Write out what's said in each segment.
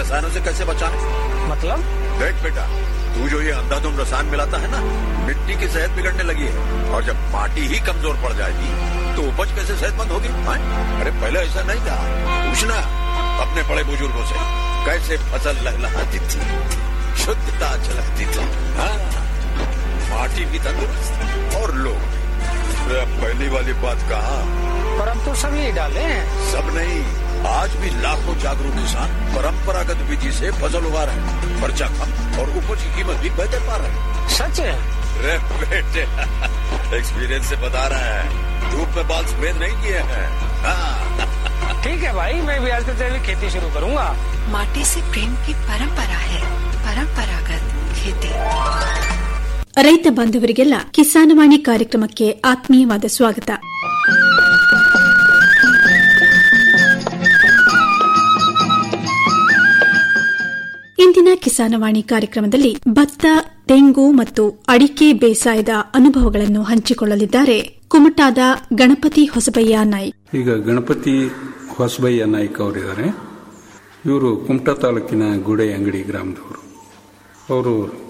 रसायनों से कैसे बचाएं मतलब देख बेटा तू जो ये अंधाधुंध रसायन मिलाता है ना मिट्टी की सेहत बिगड़ने लगी है और जब माटी ही कमजोर पड़ जाएगी तो उपज कैसे सेहतमंद होगी हाँ? अरे पहले ऐसा नहीं था पूछना अपने बड़े बुजुर्गों से कैसे फसल लहलहाती थी शुद्धता झलकती थी हाँ? माटी भी तंदुरुस्त और लोग भी अरे अब पहली वाली बात कहा पर हम तो सब यही डाले हैं सब नहीं आज भी लाखों जागरूक किसान परंपरागत विधि से फसल उगा रहे हैं खर्चा कम और उपज की कीमत भी बेहतर पा रहे हैं सच है रे बेटे एक्सपीरियंस से बता रहे हैं धूप में बाल सफेद नहीं किए हैं हाँ, ठीक है भाई मैं भी आज से जैविक खेती शुरू करूंगा माटी से प्रेम की परंपरा है परंपरागत खेती ರೈತ ಬಾಂಧವರಿಗೆಲ್ಲ ಕಿಸಾನವಾಣಿ ಕಾರ್ಯಕ್ರಮಕ್ಕೆ ಆತ್ಮೀಯವಾದ ಸ್ವಾಗತ ಇಂದಿನ ಕಿಸಾನವಾಣಿ ಕಾರ್ಯಕ್ರಮದಲ್ಲಿ ಭತ್ತ ತೆಂಗು ಮತ್ತು ಅಡಿಕೆ ಬೇಸಾಯದ ಅನುಭವಗಳನ್ನು ಹಂಚಿಕೊಳ್ಳಲಿದ್ದಾರೆ ಕುಮಟಾದ ಗಣಪತಿ ಹೊಸಬಯ್ಯ ನಾಯ್ಕ್ ಈಗ ಗಣಪತಿ ಹೊಸಬಯ್ಯ ನಾಯ್ಕ ಅವರಿದ್ದಾರೆ ಇವರು ಕುಮಟಾ ತಾಲೂಕಿನ ಗುಡೆ ಅಂಗಡಿ ಗ್ರಾಮದವರು ಅವರು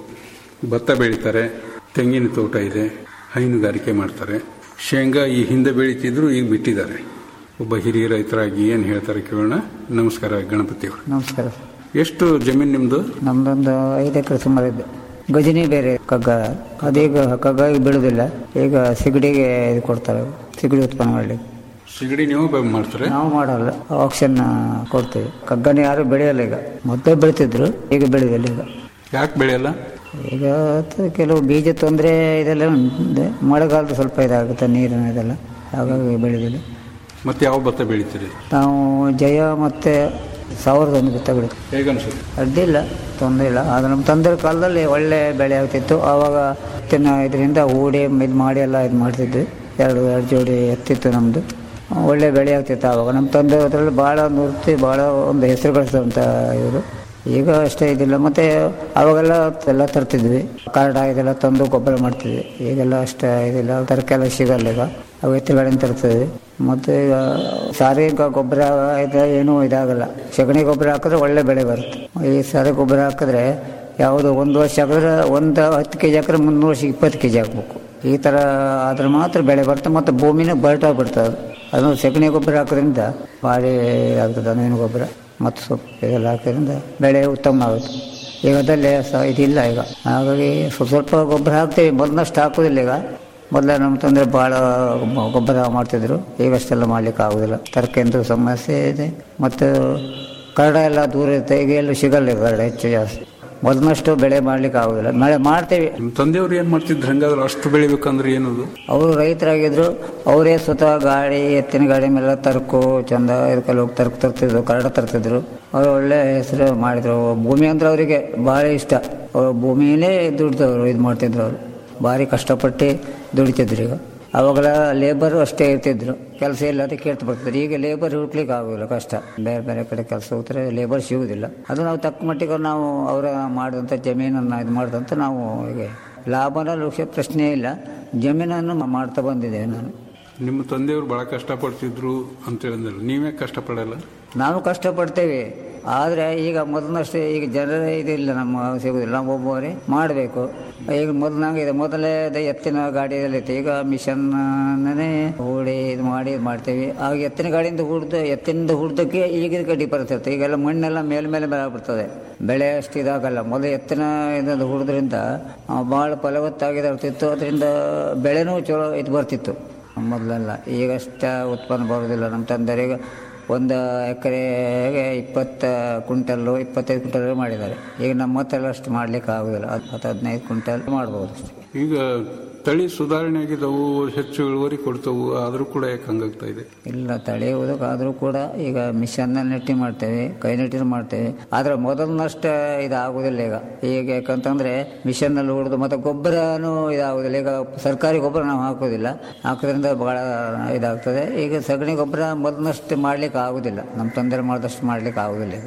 ಭತ್ತ ಬೆಳೀತಾರೆ ತೆಂಗಿನ ತೋಟ ಇದೆ ಹೈನುಗಾರಿಕೆ ಮಾಡ್ತಾರೆ ಶೇಂಗಾ ಈ ಹಿಂದೆ ಬೆಳೀತಿದ್ರು ಈಗ ಬಿಟ್ಟಿದ್ದಾರೆ ಒಬ್ಬ ಹಿರಿಯ ರೈತರಾಗಿ ಏನು ಹೇಳ್ತಾರೆ ಕೇಳೋಣ ನಮಸ್ಕಾರ ಗಣಪತಿ ಅವರು ನಮಸ್ಕಾರ ಎಷ್ಟು ಜಮೀನು ನಿಮ್ಮದು ನಮ್ದೊಂದು ಐದು ಎಕರೆ ಸುಮಾರು ಇದೆ ಗಜನಿ ಬೇರೆ ಕಗ್ಗ ಅದೀಗ ಕಗ್ಗಾಗಿ ಬೀಳುದಿಲ್ಲ ಈಗ ಸಿಗಡಿಗೆ ಇದು ಕೊಡ್ತಾರೆ ಸಿಗಡಿ ಉತ್ಪನ್ನ ಮಾಡಲಿಕ್ಕೆ ಸಿಗಡಿ ನೀವು ಬ- ಮಾಡ್ತಾರೆ ನಾವು ಮಾಡಲ್ಲ ಆಕ್ಷನ್ ಕೊಡ್ತೇವೆ ಕಗ್ಗನ ಯಾರು ಬೆಳೆಯಲ್ಲ ಈಗ ಮೊದಲೇ ಬೆಳಿತಿದ್ರು ಈಗ ಬೆಳೆದಿಲ್ಲ ಈಗ ಯಾಕೆ ಬೆಳೆಯಲ್ಲ ಈಗ ಅದು ಕೆಲವು ಬೀಜ ತೊಂದರೆ ಇದೆಲ್ಲ ಉಂಟು ಮಳೆಗಾಲದ ಸ್ವಲ್ಪ ಇದಾಗುತ್ತೆ ನೀರಿನ ಇದೆಲ್ಲ ಹಾಗಾಗಿ ಬೆಳೆದಿಲ್ಲ ಮತ್ತೆ ಯಾವ ಭತ್ತ ಬೆಳಿತೀರಿ ನಾವು ಜಯ ಮತ್ತು ಸಾವಿರದ ಒಂದು ಭತ್ತ ಬೆಳಿತೀವಿ ಹೇಗನ್ಸುತ್ತೆ ಅಡ್ಡಿಲ್ಲ ತೊಂದರೆ ಇಲ್ಲ ಆದರೆ ನಮ್ಮ ತಂದೆ ಕಾಲದಲ್ಲಿ ಒಳ್ಳೆ ಬೆಳೆ ಆಗ್ತಿತ್ತು ಆವಾಗ ಎತ್ತಿನ ಇದರಿಂದ ಹೂಡಿ ಇದು ಮಾಡಿ ಎಲ್ಲ ಇದು ಮಾಡ್ತಿದ್ವಿ ಎರಡು ಎರಡು ಜೋಡಿ ಎತ್ತಿತ್ತು ನಮ್ಮದು ಒಳ್ಳೆ ಬೆಳೆ ಆಗ್ತಿತ್ತು ಆವಾಗ ನಮ್ಮ ತಂದೆ ಅದರಲ್ಲಿ ಭಾಳ ನುರ್ತಿ ಭಾಳ ಒಂದು ಹೆಸರು ಗಳಿಸಿದಂಥ ಇವರು ಈಗ ಅಷ್ಟೇ ಇದಿಲ್ಲ ಮತ್ತು ಅವಾಗೆಲ್ಲ ಎಲ್ಲ ತರ್ತಿದ್ವಿ ಕಾರ್ಡ ಇದೆಲ್ಲ ತಂದು ಗೊಬ್ಬರ ಮಾಡ್ತಿದ್ವಿ ಈಗೆಲ್ಲ ಅಷ್ಟೇ ಇದಿಲ್ಲ ತರಕಾರಿ ಸಿಗಲ್ಲ ಈಗ ಅವು ಎತ್ತುಗಳಿಂದ ತರ್ತಿದ್ವಿ ಮತ್ತು ಈಗ ಸಾರಿಗೆ ಗೊಬ್ಬರ ಇದು ಏನೂ ಇದಾಗಲ್ಲ ಸಗಣಿ ಗೊಬ್ಬರ ಹಾಕಿದ್ರೆ ಒಳ್ಳೆ ಬೆಳೆ ಬರುತ್ತೆ ಈ ಸಾರಿ ಗೊಬ್ಬರ ಹಾಕಿದ್ರೆ ಯಾವುದು ಒಂದು ವರ್ಷ ಹಾಕಿದ್ರೆ ಒಂದು ಹತ್ತು ಕೆ ಜಿ ಹಾಕಿದ್ರೆ ಮುನ್ನೂರು ವರ್ಷ ಇಪ್ಪತ್ತು ಕೆ ಜಿ ಹಾಕ್ಬೇಕು ಈ ಥರ ಆದ್ರೆ ಮಾತ್ರ ಬೆಳೆ ಬರುತ್ತೆ ಮತ್ತು ಭೂಮಿನ ಬರಟಾಗ್ಬಿಡ್ತದೆ ಅದು ಅದು ಸಗಣಿ ಗೊಬ್ಬರ ಹಾಕೋದ್ರಿಂದ ಭಾರಿ ಆಗ್ತದೆ ಹಣ್ಣಿನ ಗೊಬ್ಬರ ಮತ್ತು ಸೊಪ್ಪು ಇದೆಲ್ಲ ಹಾಕೋದ್ರಿಂದ ಬೆಳೆ ಉತ್ತಮ ಆಗುತ್ತೆ ಈಗ ಅದಲ್ಲೇ ಸ ಇದಿಲ್ಲ ಈಗ ಹಾಗಾಗಿ ಸ್ವಲ್ಪ ಸ್ವಲ್ಪ ಗೊಬ್ಬರ ಹಾಕ್ತೀವಿ ಮೊದಲಷ್ಟು ಹಾಕೋದಿಲ್ಲ ಈಗ ಮೊದಲೇ ನಮ್ಮ ತಂದ್ರೆ ಭಾಳ ಗೊಬ್ಬರ ಮಾಡ್ತಿದ್ರು ಈಗ ಅಷ್ಟೆಲ್ಲ ಮಾಡ್ಲಿಕ್ಕೆ ಆಗೋದಿಲ್ಲ ತರಕಾರಿದು ಸಮಸ್ಯೆ ಇದೆ ಮತ್ತು ಕರಡ ಎಲ್ಲ ದೂರ ಇರುತ್ತೆ ಈಗ ಎಲ್ಲೂ ಸಿಗಲ್ಲ ಈಗ ಕರಡ ಹೆಚ್ಚು ಜಾಸ್ತಿ ಮೊದಲನಷ್ಟು ಬೆಳೆ ಮಾಡ್ಲಿಕ್ಕೆ ಆಗೋದಿಲ್ಲ ಮಳೆ ಮಾಡ್ತೇವೆ ನಿಮ್ಮ ತಂದೆಯವ್ರು ಏನು ಮಾಡ್ತಿದ್ರು ಹಂಗಾದ್ರೆ ಅಷ್ಟು ಬೆಳಿಬೇಕಂದ್ರೆ ಏನದು ಅವರು ರೈತರಾಗಿದ್ರು ಅವರೇ ಸ್ವತಃ ಗಾಡಿ ಎತ್ತಿನ ಗಾಡಿ ಮೇಲೆ ತರ್ಕು ಚಂದ ಇದಕ್ಕೆಲ್ಲ ಹೋಗಿ ತರ್ಕು ತರ್ತಿದ್ರು ಕರಡ ತರ್ತಿದ್ರು ಅವರು ಒಳ್ಳೆ ಹೆಸರು ಮಾಡಿದ್ರು ಭೂಮಿ ಅಂದ್ರೆ ಅವರಿಗೆ ಭಾಳ ಇಷ್ಟ ಅವ್ರು ಭೂಮಿಯಲ್ಲೇ ದುಡ್ದವರು ಇದು ಮಾಡ್ತಿದ್ರು ಅವರು ಭಾರಿ ಕಷ್ಟಪಟ್ಟು ದುಡಿತಿದ್ರು ಈಗ ಅವಾಗೆಲ್ಲ ಲೇಬರು ಅಷ್ಟೇ ಇರ್ತಿದ್ರು ಕೆಲಸ ಇಲ್ಲ ಅದಕ್ಕೆ ಕೇಳ್ತು ಬರ್ತಿದ್ರು ಈಗ ಲೇಬರ್ ಹುಡ್ಕ್ಲಿಕ್ಕೆ ಆಗೋದಿಲ್ಲ ಕಷ್ಟ ಬೇರೆ ಬೇರೆ ಕಡೆ ಕೆಲಸ ಹೋಗ್ತಾರೆ ಲೇಬರ್ ಸಿಗುವುದಿಲ್ಲ ಅದು ನಾವು ತಕ್ಕ ಮಟ್ಟಿಗೆ ನಾವು ಅವರ ಮಾಡಿದಂಥ ಜಮೀನನ್ನು ಇದು ಮಾಡಿದಂಥ ನಾವು ಹೀಗೆ ಲಾಭನ ಲಕ್ಷ್ಯ ಪ್ರಶ್ನೆ ಇಲ್ಲ ಜಮೀನನ್ನು ಮಾಡ್ತಾ ಬಂದಿದ್ದೇವೆ ನಾನು ನಿಮ್ಮ ತಂದೆಯವರು ಬಹಳ ಕಷ್ಟಪಡ್ತಿದ್ರು ಅಂತ ಹೇಳಿದ್ರಲ್ಲ ನೀವೇ ಕಷ್ಟಪಡಲ್ಲ ನಾವು ಕಷ್ಟಪಡ್ತೇವೆ ಆದರೆ ಈಗ ಮೊದಲನಷ್ಟೇ ಈಗ ಜನರ ಇದಿಲ್ಲ ನಮ್ಮ ಸಿಗುದಿಲ್ಲ ನಾವು ಒಬ್ಬವರೇ ಮಾಡಬೇಕು ಈಗ ಮೊದಲಾಗ ಇದೆ ಮೊದಲೇ ಅದೇ ಎತ್ತಿನ ಗಾಡಿಯಲ್ಲಿ ಇತ್ತು ಈಗ ಮಿಷನ್ನೇ ಹೂಡಿ ಇದು ಮಾಡಿ ಇದು ಮಾಡ್ತೇವೆ ಆಗ ಎತ್ತಿನ ಗಾಡಿಯಿಂದ ಹುಡ್ದು ಎತ್ತಿನಿಂದ ಹುಡ್ದಕ್ಕೆ ಈಗ ಡಿಫರೆನ್ಸ್ ಇರುತ್ತೆ ಈಗೆಲ್ಲ ಮಣ್ಣೆಲ್ಲ ಮೇಲೆ ಮೇಲೆ ಮೇಲೆ ಆಗ್ಬಿಡ್ತದೆ ಬೆಳೆ ಅಷ್ಟು ಇದಾಗಲ್ಲ ಮೊದಲು ಎತ್ತಿನ ಇದನ್ನು ಹುಡಿದ್ರಿಂದ ಭಾಳ ಫಲವತ್ತಾಗಿದೆ ಇರ್ತಿತ್ತು ಅದರಿಂದ ಬೆಳೆನೂ ಚಲೋ ಇದು ಬರ್ತಿತ್ತು ಮೊದಲೆಲ್ಲ ಈಗಷ್ಟ ಉತ್ಪನ್ನ ಬರೋದಿಲ್ಲ ನಮ್ಮ ತಂದೆಯರಿಗೆ ಒಂದು ಎಕರೆಗೆ ಇಪ್ಪತ್ತು ಕ್ವಿಂಟಲ್ಲು ಇಪ್ಪತ್ತೈದು ಕ್ವಿಂಟಲ್ ಮಾಡಿದ್ದಾರೆ ಈಗ ನಮ್ಮ ಹತ್ತೆಲ್ಲ ಅಷ್ಟು ಮಾಡ್ಲಿಕ್ಕೆ ಆಗೋದಿಲ್ಲ ಹತ್ತು ಹತ್ತು ಹದಿನೈದು ಕ್ವಿಂಟಲ್ ಮಾಡ್ಬೋದು ಅಷ್ಟೇ ಈಗ ತಳಿ ಸುಧಾರಣೆ ಆಗಿದ್ದವು ಹೆಚ್ಚು ಇಳುವರಿ ಕೊಡ್ತವು ಆದರೂ ಕೂಡ ಯಾಕೆ ಹಂಗಾಗ್ತಾ ಇದೆ ಇಲ್ಲ ತಡೆಯುವುದಕ್ಕಾದರೂ ಕೂಡ ಈಗ ಮಿಷನ್ನಲ್ಲಿ ನೆಟ್ಟಿ ಮಾಡ್ತೇವೆ ಕೈ ನೆಟ್ಟಿ ಮಾಡ್ತೇವೆ ಆದರೆ ಮೊದಲಿನಷ್ಟು ಇದು ಆಗೋದಿಲ್ಲ ಈಗ ಈಗ ಯಾಕಂತಂದ್ರೆ ಮಿಷನ್ನಲ್ಲಿ ಹೊಡೆದು ಮತ್ತು ಗೊಬ್ಬರನೂ ಇದಾಗೋದಿಲ್ಲ ಈಗ ಸರ್ಕಾರಿ ಗೊಬ್ಬರ ನಾವು ಹಾಕೋದಿಲ್ಲ ಹಾಕೋದ್ರಿಂದ ಭಾಳ ಇದಾಗ್ತದೆ ಈಗ ಸಗಣಿ ಗೊಬ್ಬರ ಮೊದಲಿನಷ್ಟು ಮಾಡ್ಲಿಕ್ಕೆ ಆಗೋದಿಲ್ಲ ನಮ್ಮ ತೊಂದರೆ ಮಾಡಿದಷ್ಟು ಮಾಡ್ಲಿಕ್ಕೆ ಆಗೋದಿಲ್ಲ ಈಗ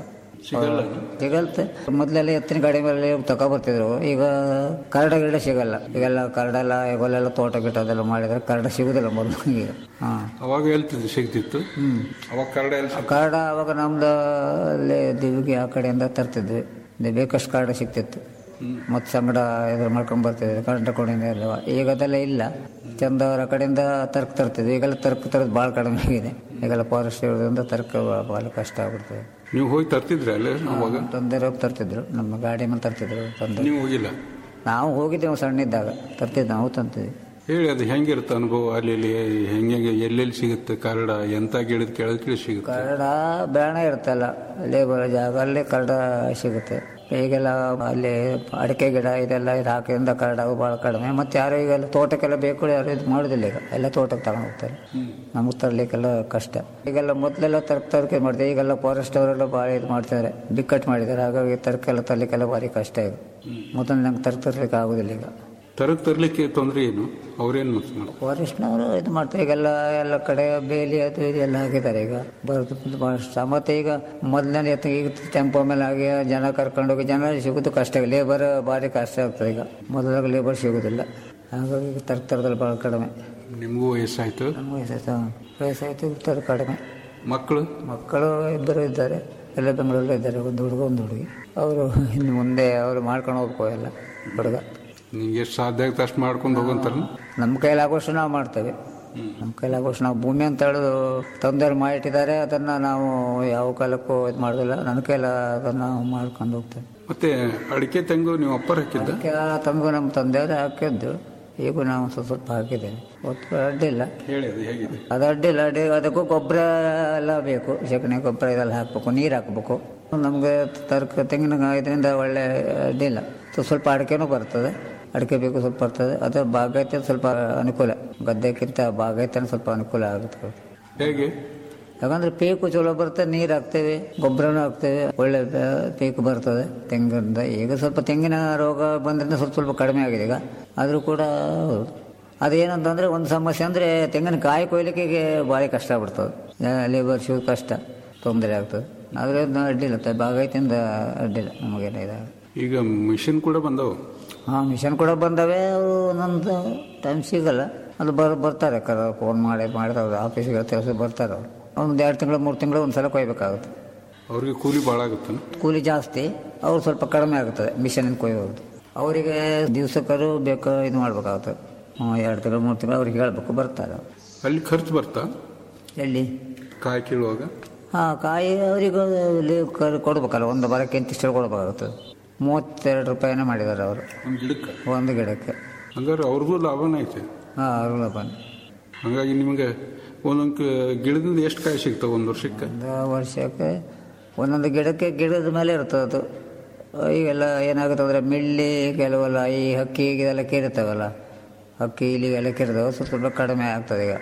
ಸಿಗಲ್ಲ ಸಿಗಲ್ತೆ ಮೊದಲೆಲ್ಲ ಎತ್ತಿನ ಗಾಡಿ ಮೇಲೆ ತಗೊಬರ್ತಿದ್ರು ಈಗ ಕರಡ ಗಿಡ ಸಿಗಲ್ಲ ಈಗೆಲ್ಲ ಕರಡೆಲ್ಲ ಇವೆಲ್ಲ ತೋಟ ಗಿಟ ಅದೆಲ್ಲ ಮಾಡಿದ್ರೆ ಕರಡ ಸಿಗುದಿಲ್ಲ ಮೊದಲು ಈಗ ಹಾಂ ಅವಾಗ ಹೇಳ್ತಿದ್ದು ಸಿಗ್ತಿತ್ತು ಅವಾಗ ಕರಡ ಎಲ್ಲಿ ಸಿಗ್ತಿತ್ತು? ಕರಡ ಅವಾಗ ನಮ್ದು ಅಲ್ಲಿ ದಿವಿಗೆ ಆ ಕಡೆಯಿಂದ ತರ್ತಿದ್ವಿ ಇದು ಬೇಕಷ್ಟು ಕರಡ ಸಿಗ್ತಿತ್ತು ಮತ್ತು ಸಂಗಡ ಇದ್ರ ಮಾಡ್ಕೊಂಡು ಬರ್ತಿದ್ವಿ ಕರೆಂಟ್ ಕೊಡಿಂದ ಎಲ್ಲ ಈಗ ಅದೆಲ್ಲ ಇಲ್ಲ ಚಂದವರ ಕಡೆಯಿಂದ ತರ್ಕ ತರ್ತಿದ್ವಿ ಈಗೆಲ್ಲ ತರ್ಕ ತರೋದು ಭಾಳ ಕಡಿಮೆ ಆಗಿದೆ ಈಗೆಲ್ಲ ಫಾರೆಸ್ಟ್ ಇರೋದ್ರಿಂದ ತರ್ಕ ಭಾಳ ಕಷ್ಟ ಆಗ್ಬಿಡ್ತದೆ ನೀವು ಹೋಗಿ ತರ್ತಿದ್ರಿ ಅಲ್ಲೇ ಅವಾಗ ತಂದೆ ಹೋಗಿ ತರ್ತಿದ್ರು ನಮ್ಮ ಗಾಡಿ ಮೇಲೆ ತರ್ತಿದ್ರು ತಂದೆ ನೀವು ಹೋಗಿಲ್ಲ ನಾವು ಹೋಗಿದ್ದೇವೆ ಸಣ್ಣಿದ್ದಾಗ ತರ್ತಿದ್ದೆ ನಾವು ತಂತಿದ್ವಿ ಹೇಳಿ ಅದು ಹೆಂಗಿರುತ್ತೆ ಅನುಭವ ಅಲ್ಲಿ ಇಲ್ಲಿ ಹೆಂಗೆ ಹೆಂಗೆ ಎಲ್ಲೆಲ್ಲಿ ಸಿಗುತ್ತೆ ಕರಡ ಎಂತ ಗಿಡದ ಕೆಳಗೆ ಕೀಳು ಸಿಗುತ್ತೆ ಕರಡ ಬೇಣ ಇರ್ತಲ್ಲ ಲೇಬರ್ ಜಾಗ ಅಲ್ಲಿ ಕರಡ ಸಿಗುತ್ತೆ ಈಗೆಲ್ಲ ಅಲ್ಲಿ ಅಡಿಕೆ ಗಿಡ ಇದೆಲ್ಲ ಇದು ಹಾಕಿದ್ರಿಂದ ಕರಡ ಭಾಳ ಕಡಿಮೆ ಮತ್ತು ಯಾರು ಈಗೆಲ್ಲ ತೋಟಕ್ಕೆಲ್ಲ ಬೇಕು ಯಾರು ಇದು ಮಾಡೋದಿಲ್ಲ ಈಗ ಎಲ್ಲ ತೋಟಕ್ಕೆ ತಗೊಂಡು ಹೋಗ್ತಾರೆ ನಮಗೆ ತರಲಿಕ್ಕೆಲ್ಲ ಕಷ್ಟ ಈಗೆಲ್ಲ ಮೊದಲೆಲ್ಲ ತರ್ಕ ತರಕೆ ಮಾಡ್ತಾರೆ ಈಗೆಲ್ಲ ಫಾರೆಸ್ಟ್ ಅವರೆಲ್ಲ ಭಾಳ ಇದು ಮಾಡ್ತಾರೆ ಬಿಕ್ಕಟ್ಟು ಮಾಡಿದ್ದಾರೆ ಹಾಗಾಗಿ ತರಕೆಲ್ಲ ತರಲಿಕ್ಕೆಲ್ಲ ಭಾರಿ ಕಷ್ಟ ಈಗ ಮೊದಲು ನಂಗೆ ತರ್ಕ ತರಲಿಕ್ಕೆ ಆಗೋದಿಲ್ಲ ಈಗ ತರಕ್ ತರ್ಲಿಕ್ಕೆ ತೊಂದರೆ ಏನು ಅವ್ರೇನು ಮತ್ತೆ ಮಾಡ್ತಾರೆ ಫಾರೆಸ್ಟ್ನವರು ಇದು ಮಾಡ್ತಾರೆ ಈಗೆಲ್ಲ ಎಲ್ಲ ಕಡೆ ಬೇಲಿ ಅದು ಇದು ಎಲ್ಲ ಹಾಕಿದ್ದಾರೆ ಈಗ ಬರೋದು ಭಾಳ ಇಷ್ಟ ಮತ್ತೆ ಈಗ ಮೊದಲನೇ ಎತ್ತ ಈಗ ಟೆಂಪೋ ಮೇಲೆ ಆಗಿ ಜನ ಕರ್ಕೊಂಡೋಗಿ ಜನ ಸಿಗೋದು ಕಷ್ಟ ಲೇಬರ್ ಭಾರಿ ಕಷ್ಟ ಆಗ್ತದೆ ಈಗ ಮೊದಲಾಗ ಲೇಬರ್ ಸಿಗೋದಿಲ್ಲ ಹಾಗಾಗಿ ಈಗ ತರ್ಕ ತರದಲ್ಲಿ ಭಾಳ ಕಡಿಮೆ ನಿಮಗೂ ವಯಸ್ಸಾಯ್ತು ನಮ್ಮ ವಯಸ್ಸಾಯ್ತು ವಯಸ್ಸಾಯ್ತು ತರ ಕಡಿಮೆ ಮಕ್ಕಳು ಮಕ್ಕಳು ಇಬ್ಬರು ಇದ್ದಾರೆ ಎಲ್ಲ ಬೆಂಗಳೂರಲ್ಲೇ ಇದ್ದಾರೆ ಒಂದು ಹುಡುಗ ಒಂದು ಹುಡುಗಿ ಅವರು ಇನ್ನು ಮುಂದೆ ಅವರು ಮಾಡ್ಕೊಂಡು ಹೋಗ್ಬೇಕು ಎಲ್ಲ ಹುಡುಗ ನಿಂಗೆ ಎಷ್ಟು ಸಾಧ್ಯ ಆಗುತ್ತೆ ಅಷ್ಟು ಮಾಡ್ಕೊಂಡು ಹೋಗಂತಾರ ನಮ್ಮ ಕೈಲಾಗೋಷ್ಟು ನಾವು ಮಾಡ್ತೇವೆ ನಮ್ಮ ಕೈಲಾಗೋಷ್ಟು ನಾವು ಭೂಮಿ ಅಂತ ಹೇಳೋದು ತಂದೆಯವ್ರು ಮಾಡಿಟ್ಟಿದ್ದಾರೆ ಅದನ್ನು ನಾವು ಯಾವ ಕಾಲಕ್ಕೂ ಇದು ಮಾಡೋದಿಲ್ಲ ನನ್ನ ಕೈಲ ಅದನ್ನು ನಾವು ಮಾಡ್ಕೊಂಡು ಹೋಗ್ತೇವೆ ಮತ್ತೆ ಅಡಿಕೆ ತೆಂಗು ನೀವು ಅಪ್ಪರ ಹಾಕಿದ್ದ ಅದಕ್ಕೆ ಆ ತಂಗು ನಮ್ಮ ತಂದೆಯವರು ಹಾಕಿದ್ದು ಈಗೂ ನಾವು ಸ್ವಲ್ಪ ಸ್ವಲ್ಪ ಹಾಕಿದ್ದೇವೆ ಒಟ್ಟು ಅಡ್ಡಿಲ್ಲ ಹೇಳಿ ಅದು ಹೇಗಿದೆ ಅದು ಅಡ್ಡಿಲ್ಲ ಅಡ್ಡಿ ಅದಕ್ಕೂ ಗೊಬ್ಬರ ಎಲ್ಲ ಬೇಕು ಸಗಣಿ ಗೊಬ್ಬರ ಇದೆಲ್ಲ ಹಾಕಬೇಕು ನೀರು ಹಾಕಬೇಕು ನಮಗೆ ತರ್ಕ ತೆಂಗಿನ ಇದರಿಂದ ಒಳ್ಳೆ ಅಡ್ಡಿಲ್ಲ ಸೊ ಸ್ವಲ್ಪ ಅಡಿಕೆನೂ ಬರ್ತದೆ ಅಡಿಕೆ ಬೇಕು ಸ್ವಲ್ಪ ಬರ್ತದೆ ಅದು ಬಾಗೈತೆ ಸ್ವಲ್ಪ ಅನುಕೂಲ ಗದ್ದೆಕ್ಕಿಂತ ಬಾಗೈತೆ ಸ್ವಲ್ಪ ಅನುಕೂಲ ಆಗುತ್ತೆ ಹೇಗೆ ಯಾಕಂದ್ರೆ ಪೀಕು ಚಲೋ ಬರ್ತದೆ ನೀರು ಹಾಕ್ತೇವೆ ಗೊಬ್ಬರನೂ ಹಾಕ್ತೇವೆ ಒಳ್ಳೆ ಬ- ಪೀಕು ಬರ್ತದೆ ತೆಂಗಿನಿಂದ ಈಗ ಸ್ವಲ್ಪ ತೆಂಗಿನ ರೋಗ ಬಂದ್ರಿಂದ ಸ್ವಲ್ಪ ಸ್ವಲ್ಪ ಕಡಿಮೆ ಆಗಿದೆ ಈಗ ಆದರೂ ಕೂಡ ಹೌದು. ಅದೇನಂತಂದ್ರೆ ಒಂದು ಸಮಸ್ಯೆ ಅಂದರೆ ತೆಂಗಿನಕಾಯಿ ಕೊಯ್ಲಿಕ್ಕೆ ಈಗ ಭಾರಿ ಕಷ್ಟ ಆಗ್ಬಿಡ್ತದೆ ಲೇಬರ್ ಶೂ ಕಷ್ಟ ತೊಂದರೆ ಆಗ್ತದೆ ಆದರೆ ಅದು ಅಡ್ಡಿಲ್ಲ ತ- ಬಾಗೈತಿಂದ ಅಡ್ಡಿಲ್ಲ ನಮಗೆಲ್ಲ ಇದಾಗ ಈಗ ಮಿಷಿನ್ ಕೂಡ ಬಂದವು ಹಾಂ ಮಿಷನ್ ಕೂಡ ಬಂದವೆ ಅವರು ಒಂದೊಂದು ಟೈಮ್ ಸಿಗಲ್ಲ ಅದು ಬರ್ ಬರ್ತಾರೆ ಕರ ಫೋನ್ ಮಾಡಿ ಮಾಡಿದವ್ರು ಆಫೀಸಿಗೆ ಕೆಲಸ ಬರ್ತಾರೆ ಅವರು ಒಂದು ಎರಡು ತಿಂಗಳು ಮೂರು ತಿಂಗಳು ಒಂದು ಸಲ ಕೊಯ್ಬೇಕಾಗುತ್ತೆ ಅವ್ರಿಗೆ ಕೂಲಿ ಭಾಳ ಆಗುತ್ತಾನ ಕೂಲಿ ಜಾಸ್ತಿ ಅವ್ರು ಸ್ವಲ್ಪ ಕಡಿಮೆ ಆಗುತ್ತದೆ ಮಿಷನಿಂದ ಕೊಯ್ಯೋದು ಅವರಿಗೆ ದಿವಸಕ್ಕರು ಬೇಕು ಇದು ಮಾಡ್ಬೇಕಾಗುತ್ತೆ ಹ್ಞೂ ಎರಡು ತಿಂಗಳು ಮೂರು ತಿಂಗಳು ಅವ್ರಿಗೆ ಹೇಳಬೇಕು ಬರ್ತಾರೆ ಅವ್ರು. ಅಲ್ಲಿ ಖರ್ಚು ಬರ್ತಾ ಎಲ್ಲಿ ಕಾಯಿ ಕೀಳುವಾಗ ಹಾಂ ಕಾಯಿ ಅವರಿಗೆ ಲೀವ್ ಕರ್ ಕೊಡ್ಬೇಕಲ್ಲ ಒಂದು ಬರಕ್ಕೆ ಇಂತಿಷ್ಟು ಕೊಡ್ಬೇಕಾಗುತ್ತದೆ ಮೂವತ್ತೆರಡು ರೂಪಾಯಿನೇ ಮಾಡಿದ್ದಾರೆ ಅವರು ಒಂದು ಗಿಡಕ್ಕೆ ಒಂದು ಗಿಡಕ್ಕೆ ಹಂಗಾರೆ ಅವ್ರಿಗೂ ಲಾಭನೇ ಐತೆ ಹಾಂ ಅವ್ರಿಗೂ ಬಂದು ಹಂಗಾಗಿ ನಿಮಗೆ ಒಂದೊಂದು ಕ- ಗಿಡದಿಂದ ಎಷ್ಟು ಕಾಯಿ ಸಿಗ್ತಾವೆ ಒಂದು ವರ್ಷಕ್ಕೆ ಒಂದು ವರ್ಷಕ್ಕೆ ಒಂದೊಂದು ಗಿಡಕ್ಕೆ ಗಿಡದ ಮೇಲೆ ಇರ್ತದೆ ಅದು ಈಗೆಲ್ಲ ಏನಾಗುತ್ತೆ ಅಂದರೆ ಮಿಳ್ಳಿ ಕೆಲವೆಲ್ಲ ಈ ಹಕ್ಕಿ ಇದೆಲ್ಲ ಕೇರುತ್ತವಲ್ಲ ಹಕ್ಕಿ ಇಲಿಗೆಲ್ಲ ಕೇರಿದವು ಸ್ವಲ್ಪ ಸ್ವಲ್ಪ ಕಡಿಮೆ ಆಗ್ತದೆ ಈಗ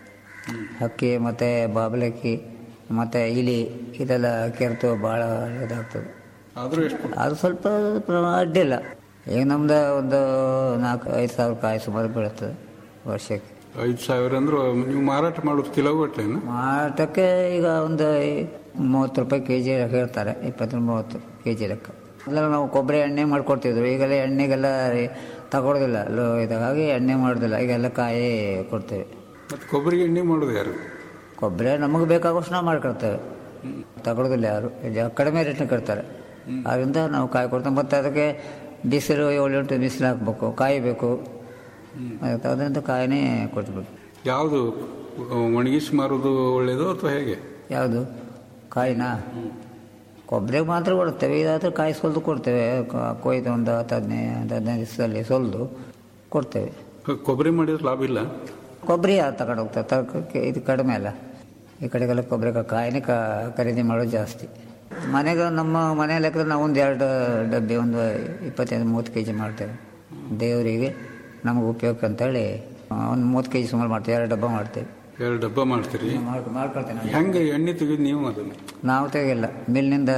ಹಕ್ಕಿ ಮತ್ತು ಬಾಬಲಕ್ಕಿ ಮತ್ತು ಇಲಿ ಇದೆಲ್ಲ ಕೆರೆತು ಭಾಳ ಇದಾಗ್ತದೆ ಆದರೂ ಎಷ್ಟು ಅದು ಸ್ವಲ್ಪ ಪ್ರಮಾಣ ಅಡ್ಡಿಲ್ಲ ಈಗ ನಮ್ದು ಒಂದು ನಾಲ್ಕು ಐದು ಸಾವಿರ ಕಾಯಿ ಸುಮಾರು ಬೀಳುತ್ತದೆ ವರ್ಷಕ್ಕೆ ಐದು ಸಾವಿರ ಅಂದ್ರೆ ನೀವು ಮಾರಾಟ ಮಾಡೋದು ಕಿಲೋಗಟ್ಲೆನ ಮಾರಾಟಕ್ಕೆ ಈಗ ಒಂದು ಮೂವತ್ತು ರೂಪಾಯಿ ಕೆ ಜಿ ಹೇಳ್ತಾರೆ ಇಪ್ಪತ್ತು ಮೂವತ್ತು ಕೆ ಜಿ ಲೆಕ್ಕ ಮೊದಲೆಲ್ಲ ನಾವು ಕೊಬ್ಬರಿ ಎಣ್ಣೆ ಮಾಡ್ಕೊಡ್ತಿದ್ರು ಈಗೆಲ್ಲ ಎಣ್ಣೆಗೆಲ್ಲ ತಗೊಳ್ಳೋದಿಲ್ಲ ಲೋ ಇದು ಹಾಗೆ ಎಣ್ಣೆ ಮಾಡೋದಿಲ್ಲ ಈಗೆಲ್ಲ ಕಾಯಿ ಕೊಡ್ತೇವೆ ಮತ್ತು ಕೊಬ್ಬರಿ ಎಣ್ಣೆ ಮಾಡೋದು ಯಾರು ಕೊಬ್ಬರಿ ನಮಗೆ ಬೇಕಾಗೋಷ್ಟು ನಾವು ಮಾಡ್ಕೊಳ್ತೇವೆ ತಗೊಳ್ಳೋದಿಲ್ಲ ಯಾರು ಜ- ಕಡಿಮೆ ರೇಟ್ನ ಕೊಡ್ತಾರೆ ಅದರಿಂದ ನಾವು ಕಾಯಿ ಕೊಡ್ತೇವೆ ಮತ್ತು ಅದಕ್ಕೆ ಬಿಸಿಲು ಏಳು ಎಂಟು ಬಿಸಿಲು ಹಾಕ್ಬೇಕು ಕಾಯಿ ಬೇಕು ಅದಕ್ಕೆ ಅದರಿಂದ ಕಾಯಿನೇ ಕೊಟ್ಬಿಟ್ಟು ಯಾವುದು ಒಣಗಿಸಿ ಮಾರೋದು ಒಳ್ಳೆಯದು ಅಥವಾ ಹೇಗೆ ಯಾವುದು ಕಾಯಿನಾ ಕೊಬ್ಬರಿಗೆ ಮಾತ್ರ ಕೊಡ್ತೇವೆ ಇದಾದ್ರೆ ಕಾಯಿ ಸೊಲ್ದು ಕೊಡ್ತೇವೆ ಕ- ಕೊಯ್ದು ಒಂದು ಹತ್ತು ಹದಿನೈದು ಒಂದು ಹದಿನೈದು ದಿವಸದಲ್ಲಿ ಸೊಲ್ದು ಕೊಡ್ತೇವೆ ಕೊಬ್ಬರಿ ಮಾಡಿದ್ರೆ ಲಾಭ ಇಲ್ಲ ಕೊಬ್ಬರಿ ಯಾರು ತಗೊಂಡು ಹೋಗ್ತಾರೆ ತರಕಾರಿ ಇದು ಕಡಿಮೆ ಅಲ್ಲ ಈ ಕಡೆಗೆಲ್ಲ ಕೊಬ್ಬರಿ ಕಾಯಿನೇ ಕ ಖರೀದಿ ಮಾಡೋದು ಜಾಸ್ತಿ ಮನೆಗೆ ನಮ್ಮ ಮನೆ ಲೆಕ್ಕದಲ್ಲಿ ನಾವು ಒಂದು ಎರಡು ಡಬ್ಬಿ ಒಂದು ಇಪ್ಪತ್ತೈದು ಮೂವತ್ತು ಕೆ ಜಿ ಮಾಡ್ತೇವೆ ದೇವರಿಗೆ ನಮಗೆ ಉಪಯೋಗಕ್ಕೆ ಅಂತೇಳಿ ಒಂದು ಮೂವತ್ತು ಕೆ ಜಿ ಸುಮಾರು ಮಾಡ್ತೇವೆ ಎರಡು ಡಬ್ಬ ಮಾಡ್ತೇವೆ ಎರಡು ಡಬ್ಬ ಮಾಡ್ತೀರಿ ಮಾಡ್ಕೊ ಮಾಡ್ಕೊಳ್ತೇನೆ ನಾನು. ಹೆಂಗೆ ಎಣ್ಣೆ ತೆಗೆದು ನೀವು ಅದನ್ನು ನಾವು ತೆಗಿಲ್ಲ ಮಿಲ್ನಿಂದ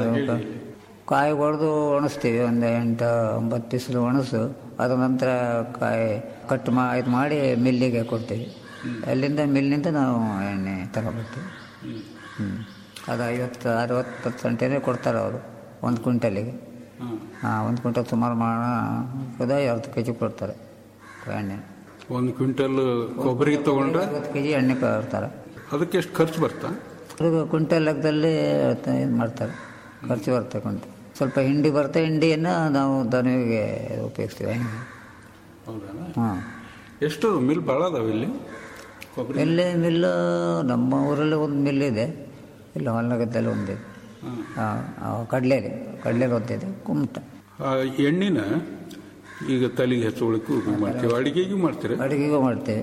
ಕಾಯಿ ಹೊಡೆದು ಒಣಸ್ತೀವಿ ಒಂದು ಎಂಟು ಒಂಬತ್ತು ಬಿಸಿಲು ಒಣಸು ಅದ ನಂತರ ಕಾಯಿ ಕಟ್ ಮಾ ಇದು ಮಾಡಿ ಮಿಲ್ಲಿಗೆ ಕೊಡ್ತೀವಿ ಅಲ್ಲಿಂದ ಮಿಲ್ನಿಂದ ನಾವು ಎಣ್ಣೆ ತಗೊಬರ್ತೀವಿ ಹ್ಞೂ ಅದು ಐವತ್ತು ಅರವತ್ತು ಪರ್ಸೆಂಟೇನೆ ಕೊಡ್ತಾರೆ ಅವರು ಒಂದು ಕ್ವಿಂಟಲಿಗೆ ಹಾಂ ಒಂದು ಕ್ವಿಂಟಲ್ ಸುಮಾರು ಮಾಡ ಐವತ್ತು ಕೆ ಜಿ ಕೊಡ್ತಾರೆ ಎಣ್ಣೆ ಒಂದು ಕ್ವಿಂಟಲ್ ಕೊಬ್ಬರಿ ತಗೊಂಡ್ರೆ ಐವತ್ತು ಕೆ ಜಿ ಎಣ್ಣೆ ಕೊಡ್ತಾರೆ ಅದಕ್ಕೆ ಎಷ್ಟು ಖರ್ಚು ಬರ್ತಾ ಅವ್ರಿಗೆ ಕ್ವಿಂಟಲ್ ಲೆಕ್ಕದಲ್ಲಿ ಇದು ಮಾಡ್ತಾರೆ ಖರ್ಚು ಬರುತ್ತೆ ಕ್ವಿಂಟಲ್ ಸ್ವಲ್ಪ ಹಿಂಡಿ ಬರುತ್ತೆ ಹಿಂಡಿಯನ್ನು ನಾವು ದನವಿಗೆ ಉಪಯೋಗಿಸ್ತೀವಿ ಹೌದಾ ಹಾಂ ಎಷ್ಟು ಮಿಲ್ ಭಾಳ ಅದಾವೆ ಇಲ್ಲಿ ಕೊಬ್ಬರಿ ಎಲ್ಲಿ ಮಿಲ್ಲು ನಮ್ಮ ಊರಲ್ಲಿ ಒಂದು ಮಿಲ್ ಇದೆ ಇಲ್ಲ ಹೊಲಗದ್ದಲ್ಲಿ ಒಂದಿದೆ ಹಾಂ ಕಡಲೆಲಿ ಕಡಲೆಲಿ ಒಂದಿದೆ ಕುಮಟ ಆ ಎಣ್ಣಿನ ಈಗ ತಲೆಗೆ ಹಚ್ಚೋಳಕ್ಕೂ ಉಪಯೋಗ ಮಾಡ್ತೀವಿ ಅಡಿಗೆಗೂ ಮಾಡ್ತೀರಾ ಅಡುಗೆಗೂ ಮಾಡ್ತೇವೆ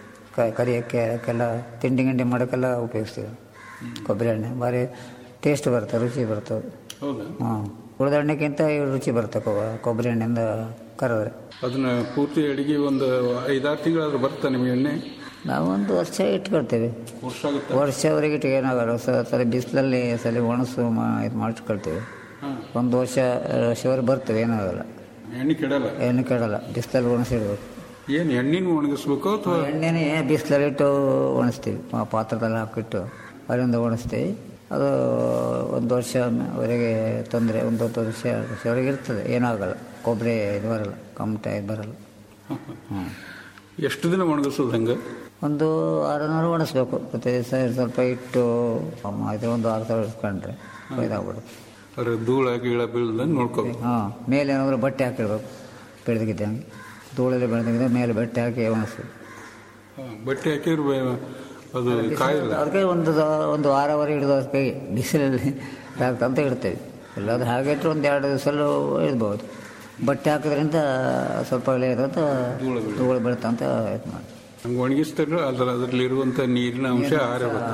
ಕ ಕರಿಯೋಕ್ಕೆ ಅದಕ್ಕೆಲ್ಲ ತಿಂಡಿ ಗಿಂಡಿ ಮಾಡೋಕ್ಕೆಲ್ಲ ಉಪಯೋಗಿಸ್ತೀವಿ ಕೊಬ್ಬರಿ ಎಣ್ಣೆ ಭಾರಿ ಟೇಸ್ಟ್ ಬರುತ್ತೆ ರುಚಿ ಬರ್ತದೆ ಹೌದಾ ಹಾಂ ಉಳಿದ ಎಣ್ಣೆಗಿಂತ ಇವು ರುಚಿ ಬರುತ್ತೆ ಕೊಬ್ಬ- ಕೊಬ್ಬರಿ ಎಣ್ಣೆಯಿಂದ ಕರೆದ್ರೆ ಅದನ್ನ ಪೂರ್ತಿ ಅಡಿಗೆ ಒಂದು ಐದಾರು ತಿಂಗಳಾದ್ರೂ ಬರ್ತಾ ನಿಮಗೆ ಎಣ್ಣೆ ನಾವು ಒಂದು ವರ್ಷ ಇಟ್ಕೊಳ್ತೇವೆ ವರ್ಷ ಆಗುತ್ತೆ ವರ್ಷವರೆಗೆ ಇಟ್ಟು ಏನಾಗಲ್ಲ ಸ- ಸರಿ ಬಿಸಿಲಲ್ಲಿ ಸಲ ಒಣಸು ಮಾ ಇದು ಮಾಡಿಟ್ಕೊಳ್ತೇವೆ ಒಂದು ವರ್ಷ ವರ್ಷವರೆಗೆ ಬರ್ತೇವೆ ಏನಾಗಲ್ಲ ಎಣ್ಣೆ ಕೆಡಲ್ಲ ಏನು ಕೆಡಲ್ಲ ಬಿಸಿಲಲ್ಲಿ ಒಣಸಿಡ್ಬೇಕು ಏನು ಎಣ್ಣಿನ ಒಣಗಿಸ್ಬೇಕು ಅಥವಾ ಎಣ್ಣೆನೇ ಬಿಸಿಲಲ್ಲಿಟ್ಟು ಒಣಸ್ತೀವಿ ಆ ಪಾತ್ರದಲ್ಲಿ ಹಾಕಿಟ್ಟು ಅದರಿಂದ ಒಣಸ್ತೀವಿ ಅದು ಒಂದು ವರ್ಷವರೆಗೆ ತೊಂದರೆ ಒಂದು ಹತ್ತು ವರ್ಷ ಎರಡು ವರ್ಷವರೆಗೆ ಇರ್ತದೆ ಏನಾಗಲ್ಲ ಕೊಬ್ಬರಿ ಇದು ಬರಲ್ಲ ಕಮಟ ಇದು ಬರಲ್ಲ ಹ್ಞೂ ಎಷ್ಟು ದಿನ ಒಣಗಿಸೋದು ಹಂಗೆ ಒಂದು ಆರುನೂರು ಒಣಸ್ಬೇಕು ಪ್ರತಿ ದಿವಸ ಸ್ವಲ್ಪ ಇಟ್ಟು ಅಮ್ಮ ಇದು ಒಂದು ಆರು ಸಾವಿರ ಇಸ್ಕೊಂಡ್ರೆ ಇದಾಗ್ಬಿಡುತ್ತೆ ಅದ್ರ ಧೂಳ ಗೀಳ ಬೀಳ್ದಂಗೆ ನೋಡ್ಕೋಬೇಕು ಹಾಂ ಮೇಲೆ ಏನಾದರೂ ಬಟ್ಟೆ ಹಾಕಿಡ್ಬೇಕು ಬೆಳೆದಿದ್ದಂಗೆ ಧೂಳಲ್ಲಿ ಬೆಳೆದಿದ್ದ ಮೇಲೆ ಬಟ್ಟೆ ಹಾಕಿ ಒಣಸ್ಬೇಕು ಹಾ, ಬಟ್ಟೆ ಹಾಕಿದ್ರೆ ಬೆ- ಅದು ಕಾಯಿಲ್ಲ ಅದಕ್ಕೆ ಒಂದು ದ- ಒಂದು ವಾರವರೆಗೆ ಹಿಡಿದು ಅದಕ್ಕೆ ಬಿಸಿಲಲ್ಲಿ ಅಂತ ಇಡ್ತೇವೆ ಇಲ್ಲಾಂದ್ರೆ ಹಾಗೆ ಇಟ್ಟರೆ ಒಂದು ಎರಡು ದಿವಸಲ್ಲೂ ಇಡ್ಬೋದು ಬಟ್ಟೆ ಹಾಕೋದ್ರಿಂದ ಸ್ವಲ್ಪ ಒಳ್ಳೆ ಇರುತ್ತೆ ಧೂಳು ಬೀಳುತ್ತೆ ಅಂತ ಇದು ಮಾಡಿ ಹಂಗೆ ಒಣಗಿಸ್ತಾರೆ ಅದ್ರ ಅದರಲ್ಲಿ ಇರುವಂಥ ನೀರಿನ ಅಂಶ ಆರಬೇಕು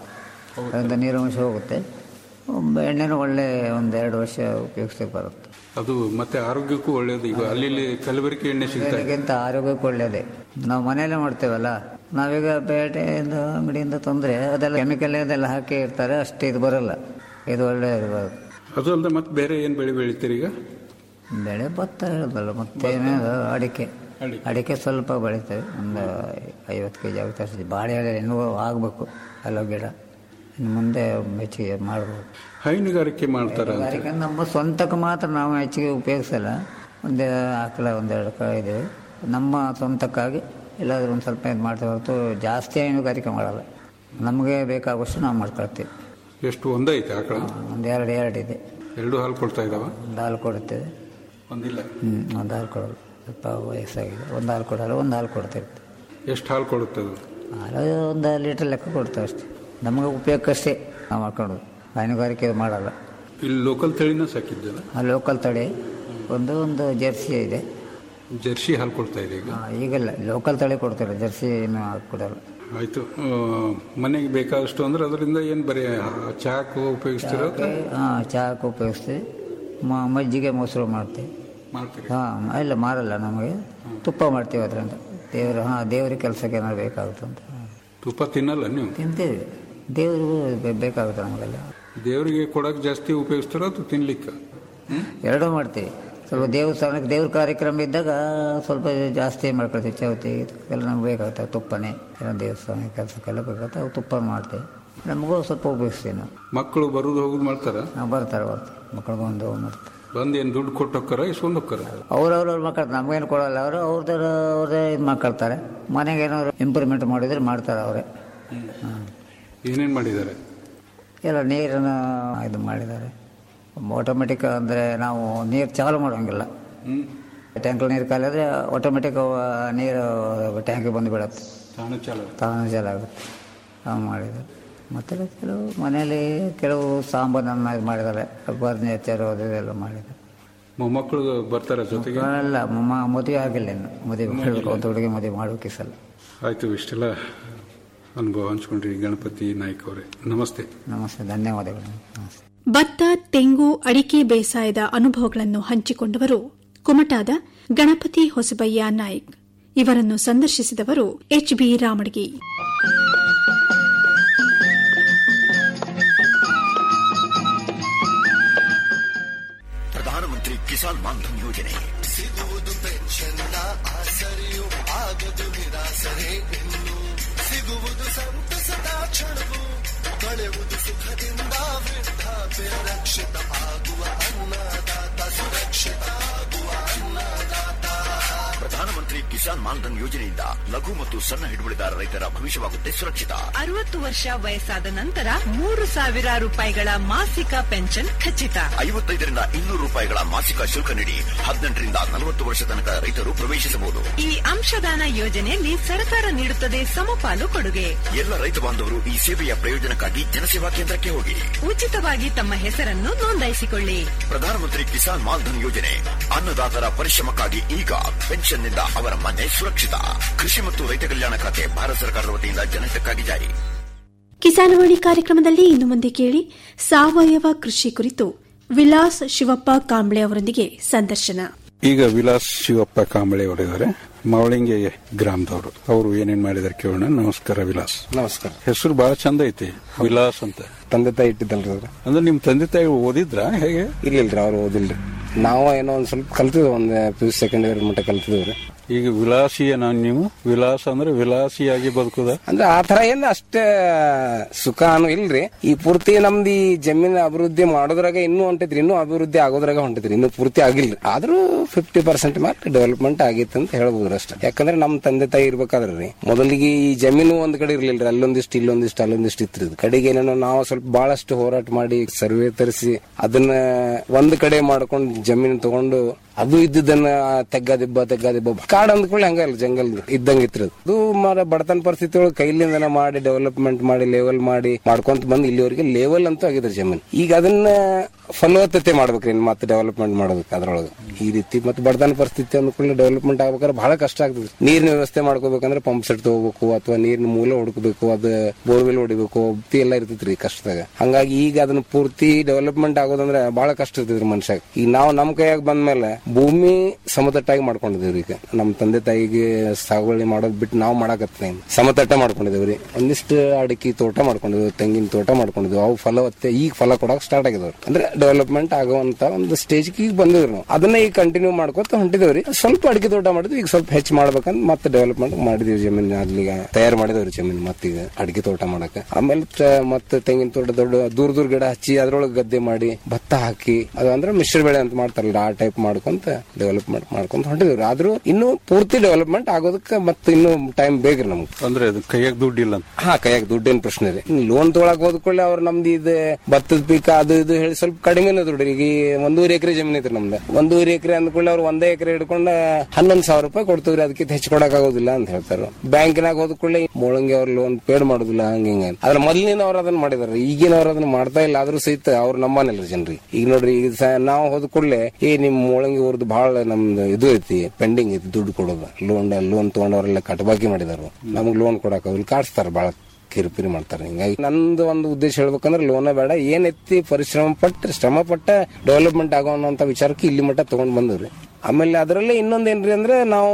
ಅದರಿಂದ ನೀರಾಂಶ ಹೋಗುತ್ತೆ ಒಮ್ಮೆ ಎಣ್ಣೆನೂ ಒಳ್ಳೆ ಒಂದು ಎರಡು ವರ್ಷ ಉಪಯೋಗಿಸ್ಲಿಕ್ಕೆ ಬರುತ್ತೆ ಅದು ಮತ್ತೆ ಆರೋಗ್ಯಕ್ಕೂ ಒಳ್ಳೇದು ಈಗ ಅಲ್ಲಿ ಇಲ್ಲಿ ಕಲಬೆರಕೆ ಎಣ್ಣೆ ಸಿಗ್ತಾ ಇದೆ ಎಣ್ಣೆಗಿಂತ ಆರೋಗ್ಯಕ್ಕೆ ಒಳ್ಳೆಯದೇ ನಾವು ಮನೆಯಲ್ಲೇ ಮಾಡ್ತೇವಲ್ಲ ನಾವೀಗ ಪೇಟೆಯಿಂದ ಅಂಗಡಿಯಿಂದ ತಂದರೆ ಅದೆಲ್ಲ ಕೆಮಿಕಲ್ ಅದೆಲ್ಲ ಹಾಕಿ ಇರ್ತಾರೆ ಅಷ್ಟು ಇದು ಬರಲ್ಲ ಇದು ಒಳ್ಳೆ ಇದು ಬರುತ್ತೆ ಅದು ಅಲ್ಲದೆ ಮತ್ತೆ ಬೇರೆ ಏನು ಬೆಳೆ ಬೆಳಿತೀರಿ ಈಗ ಬೆಳೆ ಭತ್ತ ಹೇಳೋದಲ್ಲ ಮತ್ತೆ ಏನೇನು ಅಡಿಕೆ ಅಡಿಕೆ. ಅಡಿಕೆ ಸ್ವಲ್ಪ ಬೆಳಿತೇವೆ ಒಂದು ಐವತ್ತು ಕೆ ಜಿ ಆಗುತ್ತೆ ಅಷ್ಟೇ ಬಾಳೆ ಎಲೆ ಇನ್ನೂ ಆಗಬೇಕು ಅಲ್ಲ ಗಿಡ ಇನ್ನು ಮುಂದೆ ಹೆಚ್ಚಿಗೆ ಮಾಡ್ಬೋದು ಹೈನುಗಾರಿಕೆ ಮಾಡ್ತಾರ ಅಂತ ಅದಕ್ಕೆ ನಮ್ಮ ಸ್ವಂತಕ್ಕೆ ಮಾತ್ರ ನಾವು ಹೆಚ್ಚಿಗೆ ಉಪಯೋಗಿಸಲ್ಲ ಒಂದು ಆಕಳ ಒಂದೆರಡು ಕ ಇದೆ ನಮ್ಮ ಸ್ವಂತಕ್ಕಾಗಿ ಎಲ್ಲಾದರೂ ಒಂದು ಸ್ವಲ್ಪ ಇದು ಮಾಡ್ತೇವೆ ಹೊರತು ಜಾಸ್ತಿ ಹೈನುಗಾರಿಕೆ ಮಾಡಲ್ಲ ನಮಗೆ ಬೇಕಾಗುವಷ್ಟು ನಾವು ಮಾಡ್ಕೊಳ್ತೀವಿ ಎಷ್ಟು ಒಂದೈತೆ ಆಕಳ ಒಂದು ಎರಡು ಎರಡು ಇದೆ ಎರಡು ಹಾಲು ಕೊಡ್ತಾ ಇದಾವ ಒಂದು ಹಾಲು ಕೊಡುತ್ತೇವೆ ಒಂದಿಲ್ಲ ಹ್ಞೂ ಒಂದು ಹಾಲು ಕೊಡೋದು ಸ್ವಲ್ಪ ವಯಸ್ಸಾಗಿದೆ ಒಂದು ಹಾಲು ಕೊಡಲ್ಲ ಒಂದು ಹಾಲು ಕೊಡ್ತಿರ್ತೀವಿ ಎಷ್ಟು ಹಾಲು ಕೊಡುತ್ತೆ ಅದು ಹಾಲು ಒಂದು ಲೀಟ್ರ್ ಲೆಕ್ಕ ಕೊಡ್ತೇವೆ ಅಷ್ಟೇ ನಮಗೆ ಉಪಯೋಗಕ್ಕಷ್ಟೇ ನಾವು ಮಾಡ್ಕೊಂಡು ಹೈನುಗಾರಿಕೆ ಮಾಡಲ್ಲ ಇಲ್ಲಿ ಲೋಕಲ್ ತಳಿನ ಸಾಕಿದ್ದಲ್ಲ ಆ ಲೋಕಲ್ ತಳಿ ಒಂದು ಒಂದು ಜರ್ಸಿ ಇದೆ ಜರ್ಸಿ ಹಾಲು ಕೊಡ್ತಾ ಇದೆ ಈಗ ಆ, ಈಗೆಲ್ಲ ಲೋಕಲ್ ತಳಿ ಕೊಡ್ತಾರೆ ಜರ್ಸಿ ಏನು ಕೊಡಲ್ಲ ಆಯ್ತು ಆ, ಮನೆಗೆ ಬೇಕಾದಷ್ಟು ಅಂದ್ರೆ ಅದರಿಂದ ಏನು ಬರೀ ಚಾಕು ಉಪಯೋಗಿಸ್ತಿರೋ ಅಥವಾ ಹಾಂ ಚಹಾಕ್ಕೆ ಉಪಯೋಗಿಸ್ತೀವಿ ಮ- ಮಜ್ಜಿಗೆ ಮೊಸರು ಮಾಡ್ತೀವಿ ಮಾಡ್ತೀರಿ ಹಾಂ ಇಲ್ಲ ಮಾರಲ್ಲ ನಮಗೆ ತುಪ್ಪ ಮಾಡ್ತೀವಿ ಅದರಿಂದ ದೇವರು ಹಾಂ ದೇವ್ರಿಗೆ ಕೆಲಸಕ್ಕೆ ಏನಾದ್ರು ಬೇಕಾಗುತ್ತೆ ಅಂತ ತುಪ್ಪ ತಿನ್ನಲ್ಲ ನೀವು ತಿಂತೀವಿ ದೇವ್ರಿಗೂ ಬೇ- ಬೇಕಾಗುತ್ತೆ ನಮಗೆಲ್ಲ ದೇವರಿಗೆ ಕೊಡಕ್ಕೆ ಜಾಸ್ತಿ ಉಪಯೋಗಿಸ್ತಾರೋ ಅಥವಾ ತಿನ್ಲಿಕ್ಕೆ ಎರಡೂ ಮಾಡ್ತೀವಿ ಸ್ವಲ್ಪ ದೇವಸ್ಥಾನಕ್ಕೆ ದೇವ್ರ ಕಾರ್ಯಕ್ರಮ ಇದ್ದಾಗ ಸ್ವಲ್ಪ ಜಾಸ್ತಿ ಮಾಡ್ಕೊಳ್ತೀವಿ ಚೌತಿ ಇದಕ್ಕೆಲ್ಲ ನಮ್ಗೆ ಬೇಕಾಗುತ್ತೆ ತುಪ್ಪನೇ ಏನೋ ದೇವಸ್ಥಾನ ಕೆಲಸಕ್ಕೆಲ್ಲ ಬೇಕಾಗುತ್ತೆ ಅವು ತುಪ್ಪ ಮಾಡ್ತೀವಿ ನಮಗೂ ಸ್ವಲ್ಪ ಉಪಯೋಗಿಸ್ತೀವಿ ನಾವು ಮಕ್ಕಳು ಬರೋದು ಹೋಗೋದು ಮಾಡ್ತಾರ ನಾವು ಬರ್ತಾರೆ ಬರ್ತಾರೆ ಮಕ್ಕಳು ಬಂದು ಮಾಡ್ತಾರೆ ಬಂದು ಏನು ದುಡ್ಡು ಕೊಟ್ಟು ಹೋಗ್ತಾರ ಇಸ್ಕೊಂಡು ಹೋಗ್ತಾರ ಅವ್ರವ್ರವ್ರ ಮಕ್ಕಳು ನಮಗೇನು ಕೊಡಲ್ಲ ಅವರು ಅವ್ರದ್ದು ಅವ್ರದ್ದೇ ಇದು ಮಾಡ್ಕೊಳ್ತಾರೆ ಮನೆಗೆ ಏನಾದ್ರು ಇಂಪ್ರೂವ್ಮೆಂಟ್ ಮಾಡಿದ್ರೆ ಮಾಡ್ತಾರೆ ಅವರೇ ಹಾಂ ಏನೇನು ಮಾಡಿದ್ದಾರೆ ಎಲ್ಲ ನೀರನ್ನು ಇದು ಮಾಡಿದ್ದಾರೆ ಆಟೋಮೆಟಿಕ್ ಅಂದರೆ ನಾವು ನೀರು ಚಾಲು ಮಾಡೋಂಗಿಲ್ಲ ಟ್ಯಾಂಕಲ್ಲಿ ನೀರು ಖಾಲಿ ಆದರೆ ಆಟೋಮೆಟಿಕ್ ನೀರು ಟ್ಯಾಂಕಿಗೆ ಬಂದು ಬೀಳುತ್ತೆ ತಾನು ಚಾಲ ತಾನು ಜಲ ಆಗುತ್ತೆ ಹಾಗೆ ಮಾಡಿದ್ದಾರೆ ಮತ್ತು ಕೆಲವು ಮನೆಯಲ್ಲಿ ಕೆಲವು ಸಾಂಬಾರನ್ನು ಇದು ಮಾಡಿದ್ದಾರೆ ಫರ್ನಿಚರ್ ಅದು ಇದೆಲ್ಲ ಮಾಡಿದ್ದಾರೆ ಮೊಮ್ಮಕ್ಕಳು ಬರ್ತಾರ ಜೊತೆಗೆ ಅಲ್ಲ ಮಮ್ಮ ಮದುವೆ ಆಗಿಲ್ಲ ಇನ್ನು ಮದುವೆ ಮಾಡಬೇಕು ಒಂದು ಹುಡುಗಿ ಮದುವೆ ಮಾಡಬೇಕು ಈ ಸಲ ಆಯ್ತು ಇಷ್ಟೆಲ್ಲ ಅನುಭವ ಹಂಚ್ಕೊಂಡ್ರಿ ಗಣಪತಿ ನಾಯ್ಕ ಅವರೇ ನಮಸ್ತೆ ನಮಸ್ತೆ ಧನ್ಯವಾದಗಳು ನಮಸ್ತೆ ಭತ್ತ ತೆಂಗು ಅಡಿಕೆ ಬೇಸಾಯದ ಅನುಭವಗಳನ್ನು ಹಂಚಿಕೊಂಡವರು ಕುಮಟಾದ ಗಣಪತಿ ಹೊಸಬಯ್ಯ ನಾಯ್ಕ್ ಇವರನ್ನು ಸಂದರ್ಶಿಸಿದವರು ಎಚ್ ಬಿ ರಾಮಡ್ಗಿ ಪ್ರಧಾನಮಂತ್ರಿ ಕಿಸಾನ್ ಮಾನ್ಧನ್ ಯೋಜನೆ ಸಿಗುವುದು ಪೆನ್ಷನ್ನ ಆಸರೆಯು ಆಗದು ನಿರಾಸರೆ ಇನ್ನು ಸಿಗುವುದು ಸಂತಸದ ಕ್ಷಣವು ಕಳೆಯುವುದು ಸುಖದಿಂದ ವೃದ್ಧಾಪ್ಯ ರಕ್ಷಿತ ಆಗುವ ಅನ್ನದಾತ ಸುರಕ್ಷಿತ ಆಗುವ ಅನ್ನದಾತ ಪ್ರಧಾನಮಂತ್ರಿ ಕಿಸಾನ್ ಮಾನ್ಧನ್ ಯೋಜನೆಯಿಂದ ಲಘು ಮತ್ತು ಸಣ್ಣ ಹಿಡುವಳಿದಾರ ರೈತರ ಭವಿಷ್ಯವಾಗುತ್ತೆ ಸುರಕ್ಷಿತ ಅರವತ್ತು ವರ್ಷ ವಯಸ್ಸಾದ ನಂತರ ಮೂರು ಸಾವಿರ ರೂಪಾಯಿಗಳ ಮಾಸಿಕ ಪೆನ್ಷನ್ ಖಚಿತ ಐವತ್ತೈದರಿಂದ ಇನ್ನೂರು ರೂಪಾಯಿಗಳ ಮಾಸಿಕ ಶುಲ್ಕ ನೀಡಿ ಹದಿನೆಂಟರಿಂದ ನಲವತ್ತು ವರ್ಷ ತನಕ ರೈತರು ಪ್ರವೇಶಿಸಬಹುದು ಈ ಅಂಶದಾನ ಯೋಜನೆಯಲ್ಲಿ ಸರ್ಕಾರ ನೀಡುತ್ತದೆ ಸಮಪಾಲು ಕೊಡುಗೆ ಎಲ್ಲ ರೈತ ಬಾಂಧವರು ಈ ಸೇವೆಯ ಪ್ರಯೋಜನಕ್ಕಾಗಿ ಜನಸೇವಾ ಕೇಂದ್ರಕ್ಕೆ ಹೋಗಿ ಉಚಿತವಾಗಿ ತಮ್ಮ ಹೆಸರನ್ನು ನೋಂದಾಯಿಸಿಕೊಳ್ಳಿ ಪ್ರಧಾನಮಂತ್ರಿ ಕಿಸಾನ್ ಮಾನ್ಧನ್ ಯೋಜನೆ ಅನ್ನದಾತರ ಪರಿಶ್ರಮಕ್ಕಾಗಿ ಈಗ ಪೆನ್ಷನ್ನಿಂದ ಅವರ ಮನೆ ಸುರಕ್ಷಿತ ಕೃಷಿ ಮತ್ತು ರೈತ ಕಲ್ಯಾಣ ಖಾತೆ ಭಾರತ ಸರ್ಕಾರದ ವತಿಯಿಂದ ಜನಹಿತಕ್ಕಾಗಿ ಜಾರಿ ಕಿಸಾನವಾಣಿ ಕಾರ್ಯಕ್ರಮದಲ್ಲಿ ಇನ್ನು ಮುಂದೆ ಕೇಳಿ ಸಾವಯವ ಕೃಷಿ ಕುರಿತು ವಿಲಾಸ್ ಶಿವಪ್ಪ ಕಾಂಬ್ಳೆ ಅವರೊಂದಿಗೆ ಸಂದರ್ಶನ ಈಗ ವಿಲಾಸ್ ಶಿವಪ್ಪ ಕಾಂಬಳೆ ಅವರಿದ್ದಾರೆ ಮಾವಳಿಂಗೆ ಗ್ರಾಮದವರು ಅವರು ಏನೇನ್ ಮಾಡಿದಾರೆ ಕೇಳೋಣ ನಮಸ್ಕಾರ ವಿಲಾಸ್ ನಮಸ್ಕಾರ ಹೆಸರು ಬಹಳ ಚಂದ ಐತಿ ವಿಲಾಸ್ ಅಂತ ತಂದೆ ತಾಯಿ ಇಟ್ಟಿದ್ದಲ್ರಿ ಅವ್ರು ಅಂದ್ರೆ ನಿಮ್ ತಂದೆ ತಾಯಿ ಓದಿದ್ರ ಹೇಗೆ ಇರ್ಲಿಲ್ರಿ ಅವ್ರು ಓದಿಲ್ರಿ ನಾವು ಏನೋ ಒಂದ್ ಸ್ವಲ್ಪ ಕಲ್ತಿದ್ವಿ ಒಂದ್ ಪಿ ಯು ಸೆಕೆಂಡ್ ಇಯರ್ ಮಟ್ಟ ಕಲ್ತಿದ್ವಿ ಈಗ ವಿಲಾಸಿಯನ ನೀವು ವಿಲಾಸ ಅಂದ್ರೆ ವಿಲಾಸಿಯಾಗಿ ಬದುಕುದ ಅಂದ್ರೆ ಆ ತರ ಏನ್ ಅಷ್ಟೇ ಸುಖ ಅನು ಇಲ್ರಿ ಈ ಪೂರ್ತಿ ನಮ್ದು ಈ ಜಮೀನ್ ಅಭಿವೃದ್ಧಿ ಮಾಡೋದ್ರಾಗ ಇನ್ನೂ ಹೊಂಟೈತ್ರಿ ಇನ್ನೂ ಅಭಿವೃದ್ಧಿ ಆಗೋದ್ರಾಗ ಹೊಂಟೈತ್ರಿ ಇನ್ನೂ ಪೂರ್ತಿ ಆಗಿಲ್ರಿ ಆದ್ರೂ ಫಿಫ್ಟಿ ಪರ್ಸೆಂಟ್ ಮಾತ್ರ ಡೆವಲಪ್ಮೆಂಟ್ ಆಗೈತೆ ಅಂತ ಹೇಳ್ಬೋದು ಅಷ್ಟೇ ಯಾಕಂದ್ರೆ ನಮ್ ತಂದೆ ತಾಯಿ ಇರ್ಬೇಕಾದ್ರೆ ರೀ ಮೊದಲಿಗೆ ಈ ಜಮೀನು ಒಂದ್ ಕಡೆ ಇರ್ಲಿಲ್ರಿ ಅಲ್ಲೊಂದಿಷ್ಟು ಇಲ್ಲೊಂದಿಷ್ಟು ಅಲ್ಲೊಂದಿಷ್ಟು ಇತ್ತು ಕಡೆಗೆ ಏನೇನೋ ನಾವು ಸ್ವಲ್ಪ ಬಹಳಷ್ಟು ಹೋರಾಟ ಮಾಡಿ ಸರ್ವೆ ತರಿಸಿ ಅದನ್ನ ಒಂದ್ ಕಡೆ ಮಾಡ್ಕೊಂಡು ಜಮೀನು ತಗೊಂಡು ಅದು ಇದ್ದದನ್ನ ತೆಗ್ಗದಿಬ್ಬ ತೆಗ್ಗದಿಬ್ಬ ಕಾಡ್ ಅಂದ್ಕೊಳ್ಳಿ ಹಂಗಲ್ಲ ಜಂಗಲ್ ಇದ್ದಂಗ ಇತ್ತು ಅದು ಮರ ಬಡತನ ಪರಿಸ್ಥಿತಿ ಒಳಗೆ ಕೈಲಿಂದನ ಮಾಡಿ ಡೆವಲಪ್ಮೆಂಟ್ ಮಾಡಿ ಲೆವೆಲ್ ಮಾಡಿ ಮಾಡ್ಕೊಂತ ಬಂದ್ ಇಲ್ಲಿವರೆಗೆ ಲೆವೆಲ್ ಅಂತೂ ಆಗಿದ್ರೆ ಜಮೀನ್ ಈಗ ಅದನ್ನ ಫಲವತ್ತತೆ ಮಾಡ್ಬೇಕ್ರಿ ಇನ್ನು ಮತ್ತೆ ಡೆವಲಪ್ಮೆಂಟ್ ಮಾಡ್ಬೇಕು ಅದ್ರೊಳಗೆ ಈ ರೀತಿ ಮತ್ತೆ ಬಡತನ ಪರಿಸ್ಥಿತಿ ಅಂದ್ಕೊಳ್ಳಿ ಡೆವಲಪ್ಮೆಂಟ್ ಆಗ್ಬೇಕಾದ್ರೆ ಬಹಳ ಕಷ್ಟ ಆಗ್ತದೆ ನೀರಿನ ವ್ಯವಸ್ಥೆ ಮಾಡ್ಕೋಬೇಕಂದ್ರೆ ಪಂಪ್ ಸೆಟ್ ತಗೋಬೇಕು ಅಥವಾ ನೀರಿನ ಮೂಲ ಹುಡುಕಬೇಕು ಅದು ಬೋರ್ವೆಲ್ ಹೊಡಿಬೇಕು ಒತ್ತಿ ಎಲ್ಲ ಇರ್ತೈತ್ರಿ ಕಷ್ಟದಾಗ ಹಂಗಾಗಿ ಈಗ ಅದನ್ನ ಪೂರ್ತಿ ಡೆವಲಪ್ಮೆಂಟ್ ಆಗೋದಂದ್ರೆ ಬಹಳ ಕಷ್ಟ ಇರ್ತೈತ್ರಿ ಮನುಷ್ಯ ಈಗ ನಾವು ನಮ್ ಕೈಯಾಗ ಬಂದ್ಮೇಲೆ ಭೂಮಿ ಸಮತಟ್ಟಾಗಿ ಮಾಡ್ಕೊಂಡಿದೇವ್ರಿ ಈಗ ನಮ್ ತಂದೆ ತಾಯಿಗೆ ಸಾಗುವಳಿ ಮಾಡೋದ್ ಬಿಟ್ಟು ನಾವು ಮಾಡಾಕತ್ತೀವಿ ಸಮತಟ್ಟ ಮಾಡ್ಕೊಂಡಿದೇವ್ರಿ ಒಂದಿಷ್ಟು ಅಡಿಕೆ ತೋಟ ಮಾಡ್ಕೊಂಡಿದ್ವಿ ತೆಂಗಿನ ತೋಟ ಮಾಡ್ಕೊಂಡಿದ್ವಿ ಅವು ಫಲವತ್ತೆ ಈಗ ಫಲ ಕೊಡಕ್ ಸ್ಟಾರ್ಟ್ ಆಗಿದವ್ರಿ ಅಂದ್ರೆ ಡೆವಲಪ್ಮೆಂಟ್ ಆಗುವಂತ ಒಂದು ಸ್ಟೇಜ್ ಈಗ ಬಂದಿವ್ರಿ ನಾವು ಅದನ್ನ ಈಗ ಕಂಟಿನ್ಯೂ ಮಾಡ್ಕೊತ ಹೊಂಟಿದೇವ್ರಿ ಸ್ವಲ್ಪ ಅಡಿಕೆ ತೋಟ ಮಾಡಿದ್ವಿ ಈಗ ಸ್ವಲ್ಪ ಹೆಚ್ಚು ಮಾಡ್ಬೇಕಂತ ಮತ್ತೆ ಡೆವಲಪ್ಮೆಂಟ್ ಮಾಡಿದೀವಿ ಜಮೀನ್ ಅಲ್ಲಿಗ ತಯಾರು ಮಾಡಿದವ್ರಿ ಜಮೀನ್ ಮತ್ತೀಗ ಅಡಿಕೆ ತೋಟ ಮಾಡಕ ಆಮೇಲೆ ತ- ಮತ್ತೆ ತೆಂಗಿನ ತೋಟ ದೊಡ್ಡ ದೂರ ದೂರ ಗಿಡ ಹಚ್ಚಿ ಅದ್ರೊಳಗೆ ಗದ್ದೆ ಮಾಡಿ ಭತ್ತ ಹಾಕಿ ಅದು ಅಂದ್ರೆ ಮಿಶ್ರ ಬೆಳೆ ಅಂತ ಮಾಡ್ತಾರಲ್ಲ ಆ ಟೈಪ್ ಮಾಡ್ಕೊಂತ ಡೆವಲಪ್ಮೆಂಟ್ ಮಾಡ್ಕೊಂತ ಹೊಂಟಿದೇವ್ರಿ ಆದ್ರೂ ಇನ್ನು ಪೂರ್ತಿ ಡೆವಲಪ್ಮೆಂಟ್ ಆಗೋದಕ್ಕೆ ಮತ್ತೆ ಇನ್ನು ಟೈಮ್ ಬೇಕ್ರಿ ನಮ್ಗೆ ಅಂದ್ರೆ ಅದು ಕೈಯಾಗ ದುಡ್ಡಿಲ್ಲ ಅಂತ ಹಾ ಕೈಯಾಗ ದುಡ್ಡೇನ್ ಪ್ರಶ್ನೆ ರೀ ಲೋನ್ ತೊಗೊಳಕ್ ಹೋದ್ಕೊಳ್ಳಿ ಅವ್ರು ನಮ್ದು ಇದು ಭತ್ತದ ಪೀಕ ಅದು ಇದು ಹೇಳಿ ಸ್ವಲ್ಪ ಕಡಿಮೆನೇ ದುಡ್ಡು ಈಗ ಈ ಒಂದೂವರೆ ಎಕರೆ ಜಮೀನ್ ಐತ್ರಿ ನಮ್ದು ಒಂದೂವರೆ ಎಕರೆ ಅಂದ್ಕೊಳ್ಳಿ ಅವ್ರು ಒಂದೇ ಎಕರೆ ಹಿಡ್ಕೊಂಡ ಹನ್ನೊಂದ್ ಸಾವಿರ ರೂಪಾಯಿ ಕೊಡ್ತೀವ್ರಿ ಅದಕ್ಕಿಂತ ಹೆಚ್ಚು ಕೊಡಕ್ ಆಗೋದಿಲ್ಲ ಅಂತ ಹೇಳ್ತಾರ ಬ್ಯಾಂಕಿನಾಗ ಹೋದ್ಕೊಳ್ಳಿ ಮೊಳಂಗಿ ಅವ್ರ ಲೋನ್ ಪೇಡ್ ಮಾಡೋದಿಲ್ಲ ಹಂಗ ಹಿಂಗ ಅದ್ರ ಮೊದಲಿನ ಅವ್ರು ಅದನ್ನ ಮಾಡಿದಾರೆ ಈಗಿನ ಅವ್ರು ಅದನ್ನ ಮಾಡ್ತಾ ಇಲ್ಲ ಆದ್ರೂ ಸಹಿತ ಅವ್ರು ನಮ್ಮನಿಲ್ಲ ಜನರಿ ಈಗ ನೋಡ್ರಿ ಈಗ ಸ- ನಾವು ಹೋದ ಕೂಡಲೇ ಏ ನಿಮ್ ಮೊಳಂಗಿ ಅವ್ರದ್ದು ಬಹಳ ನಮ್ದು ಇದು ಐತಿ ಪೆಂಡಿಂಗ್ ಐತಿ ದುಡ್ಡು ಕೊಡೋದು ಲೋನ್ ಲೋನ್ ತಗೊಂಡವ್ರೆಲ್ಲ ಕಟಬಾಕಿ ಮಾಡಿದಾರು ನಮ್ಗೆ ಲೋನ್ ಕೊಡಕ್ ಅವ್ರು ಕಾಡ್ಸ್ತಾರ ಬಹಳ ಕಿರಿಪಿರಿ ಮಾಡ್ತಾರೆ ಹಿಂಗಾಗಿ ನಂದು ಒಂದು ಉದ್ದೇಶ ಹೇಳ್ಬೇಕಂದ್ರೆ ಲೋನ ಬೇಡ ಏನ್ ಎತ್ತಿ ಪರಿಶ್ರಮ ಪಟ್ಟು ಶ್ರಮ ಪಟ್ಟ ಡೆವಲಪ್ಮೆಂಟ್ ಆಗೋವಂತ ವಿಚಾರಕ್ಕೆ ಇಲ್ಲಿ ಮಟ್ಟ ತಗೊಂಡ್ ಬಂದವ್ರಿ ಆಮೇಲೆ ಅದರಲ್ಲೇ ಇನ್ನೊಂದೇನ್ರಿ ಅಂದ್ರೆ ನಾವು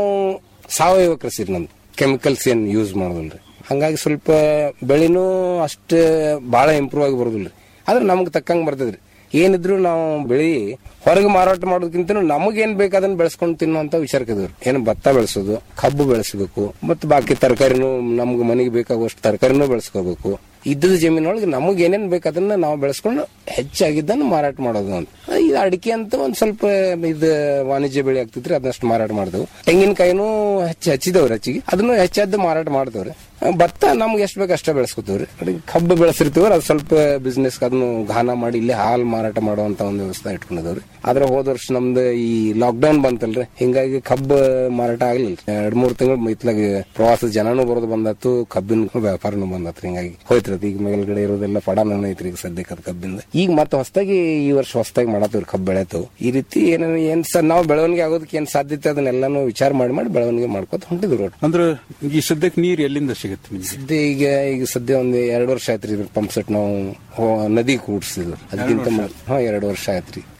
ಸಾವಯವ ಕೃಷಿ ರೀ ನಮ್ದು ಕೆಮಿಕಲ್ಸ್ ಏನ್ ಯೂಸ್ ಮಾಡೋದಿಲ್ರಿ ಹಂಗಾಗಿ ಸ್ವಲ್ಪ ಬೆಳೆನೂ ಅಷ್ಟು ಬಹಳ ಇಂಪ್ರೂವ್ ಆಗಿ ಬರೋದಿಲ್ರಿ ಆದ್ರೆ ನಮ್ಗೆ ತಕ್ಕಂಗೆ ಬರ್ತದ್ರಿ ಏನಿದ್ರು ನಾವು ಬೆಳಿ ಹೊರಗೆ ಮಾರಾಟ ಮಾಡೋದಕ್ಕಿಂತ ನಮಗೇನ್ ಬೇಕು ಅದನ್ನ ಬೆಳೆಸ್ಕೊಂಡು ತಿನ್ನುವಂತ ವಿಚಾರಕ್ಕಿದ್ರು ಏನು ಭತ್ತ ಬೆಳೆಸೋದು ಕಬ್ಬು ಬೆಳೆಸಬೇಕು ಮತ್ತು ಬಾಕಿ ತರಕಾರಿನೂ ನಮ್ಗೆ ಮನೆಗೆ ಬೇಕಾಗುವಷ್ಟು ತರಕಾರಿನೂ ಬೆಳೆಸ್ಕೋಬೇಕು ಇದ್ದದ ಜಮೀನೊಳಗೆ ನಮಗೆ ಏನೇನ್ ಬೇಕು ಅದನ್ನ ನಾವು ಬೆಳೆಸ್ಕೊಂಡು ಹೆಚ್ಚಾಗಿದ್ದನ್ನು ಮಾರಾಟ ಮಾಡೋದು ಅಂತ ಇದು ಅಡಿಕೆ ಅಂತ ಒಂದ್ ಸ್ವಲ್ಪ ಇದು ವಾಣಿಜ್ಯ ಬೆಳೆ ಆಗ್ತಿದ್ರಿ ಅದನ್ನಷ್ಟು ಮಾರಾಟ ಮಾಡಿದೆವು ತೆಂಗಿನಕಾಯಿನೂ ಹೆಚ್ಚು ಹಚ್ಚಿದವ್ರಿ ಹೆಚ್ಚಿಗೆ ಅದನ್ನು ಹೆಚ್ಚಾದ್ದು ಮಾರಾಟ ಮಾಡ್ತೇವ್ರಿ ಭತ್ತ ನಮ್ಗೆ ಎಷ್ಟು ಬೇಕು ಅಷ್ಟೇ ಬೆಳೆಸ್ಕೊತೀವ್ರಿ ಅಡಿಗೆ ಕಬ್ಬು ಬೆಳೆಸಿರ್ತೀವ್ರಿ ಅದು ಸ್ವಲ್ಪ ಬಿಸ್ನೆಸ್ ಅದನ್ನು ಘಾನ ಮಾಡಿ ಇಲ್ಲೇ ಹಾಲು ಮಾರಾಟ ಮಾಡುವಂತ ಒಂದು ವ್ಯವಸ್ಥೆ ಇಟ್ಕೊಂಡಿದವ್ರಿ ಆದ್ರೆ ಹೋದ ವರ್ಷ ನಮ್ದು ಈ ಲಾಕ್ಡೌನ್ ಬಂತಲ್ರಿ ಹಿಂಗಾಗಿ ಕಬ್ಬು ಮಾರಾಟ ಆಗ್ಲಿಲ್ಲ ಎರಡ್ ಮೂರ್ ತಿಂಗಳು ಇತ್ಲಾಗ ಪ್ರವಾಸದ ಜನನೂ ಬರೋದು ಬಂದತ್ತು ಕಬ್ಬಿನ ವ್ಯಾಪಾರನೂ ಬಂದತ್ರಿ ಹಿಂಗಾಗಿ ಹೋಯ್ತ್ರಿ ಅದು ಈಗ ಮೇಲ್ಗಡೆ ಇರೋದೆಲ್ಲ ಪಡಾನ ಐತ್ರಿ ಈಗ ಸದ್ಯಕ್ಕೆ ಅದು ಕಬ್ಬಿಂದ ಈಗ ಮತ್ತೆ ಹೊಸದಾಗಿ ಈ ವರ್ಷ ಹೊಸದಾಗಿ ಮಾಡತ್ತವ್ರಿ ಕಬ್ಬು ಬೆಳೆತವು ಈ ರೀತಿ ಏನೇನು ಏನ್ ಸರ್ ನಾವು ಬೆಳವಣಿಗೆ ಆಗೋದಕ್ಕೆ ಏನ್ ಸಾಧ್ಯತೆ ಅದನ್ನೆಲ್ಲಾನು ವಿಚಾರ ಮಾಡಿ ಮಾಡಿ ಬೆಳವಣಿಗೆ ಮಾಡ್ಕೊತ ಹೊಂಟಿದ್ರು ಒಟ್ಟು. ಅಂದ್ರೆ ಈ ಸದ್ಯಕ್ಕೆ ನೀರ್ ಎಲ್ಲಿಂದ ಸಿಗುತ್ತೆ ನಿಮ್ಗೆ ಸದ್ಯ ಈಗ ಈಗ ಸದ್ಯ ಒಂದು ಎರಡು ವರ್ಷ ಆಯ್ತ್ರಿ ಇದ್ರ ಪಂಪ್ ಸೆಟ್ ನಾವು ಹೋ- ನದಿ ಕೂಡ್ಸಿದ್ರು ಅದಕ್ಕಿಂತ ಮೊದ್ಲು- ಹಾ ಎರಡು ವರ್ಷ ಆಯ್ತ್ರಿ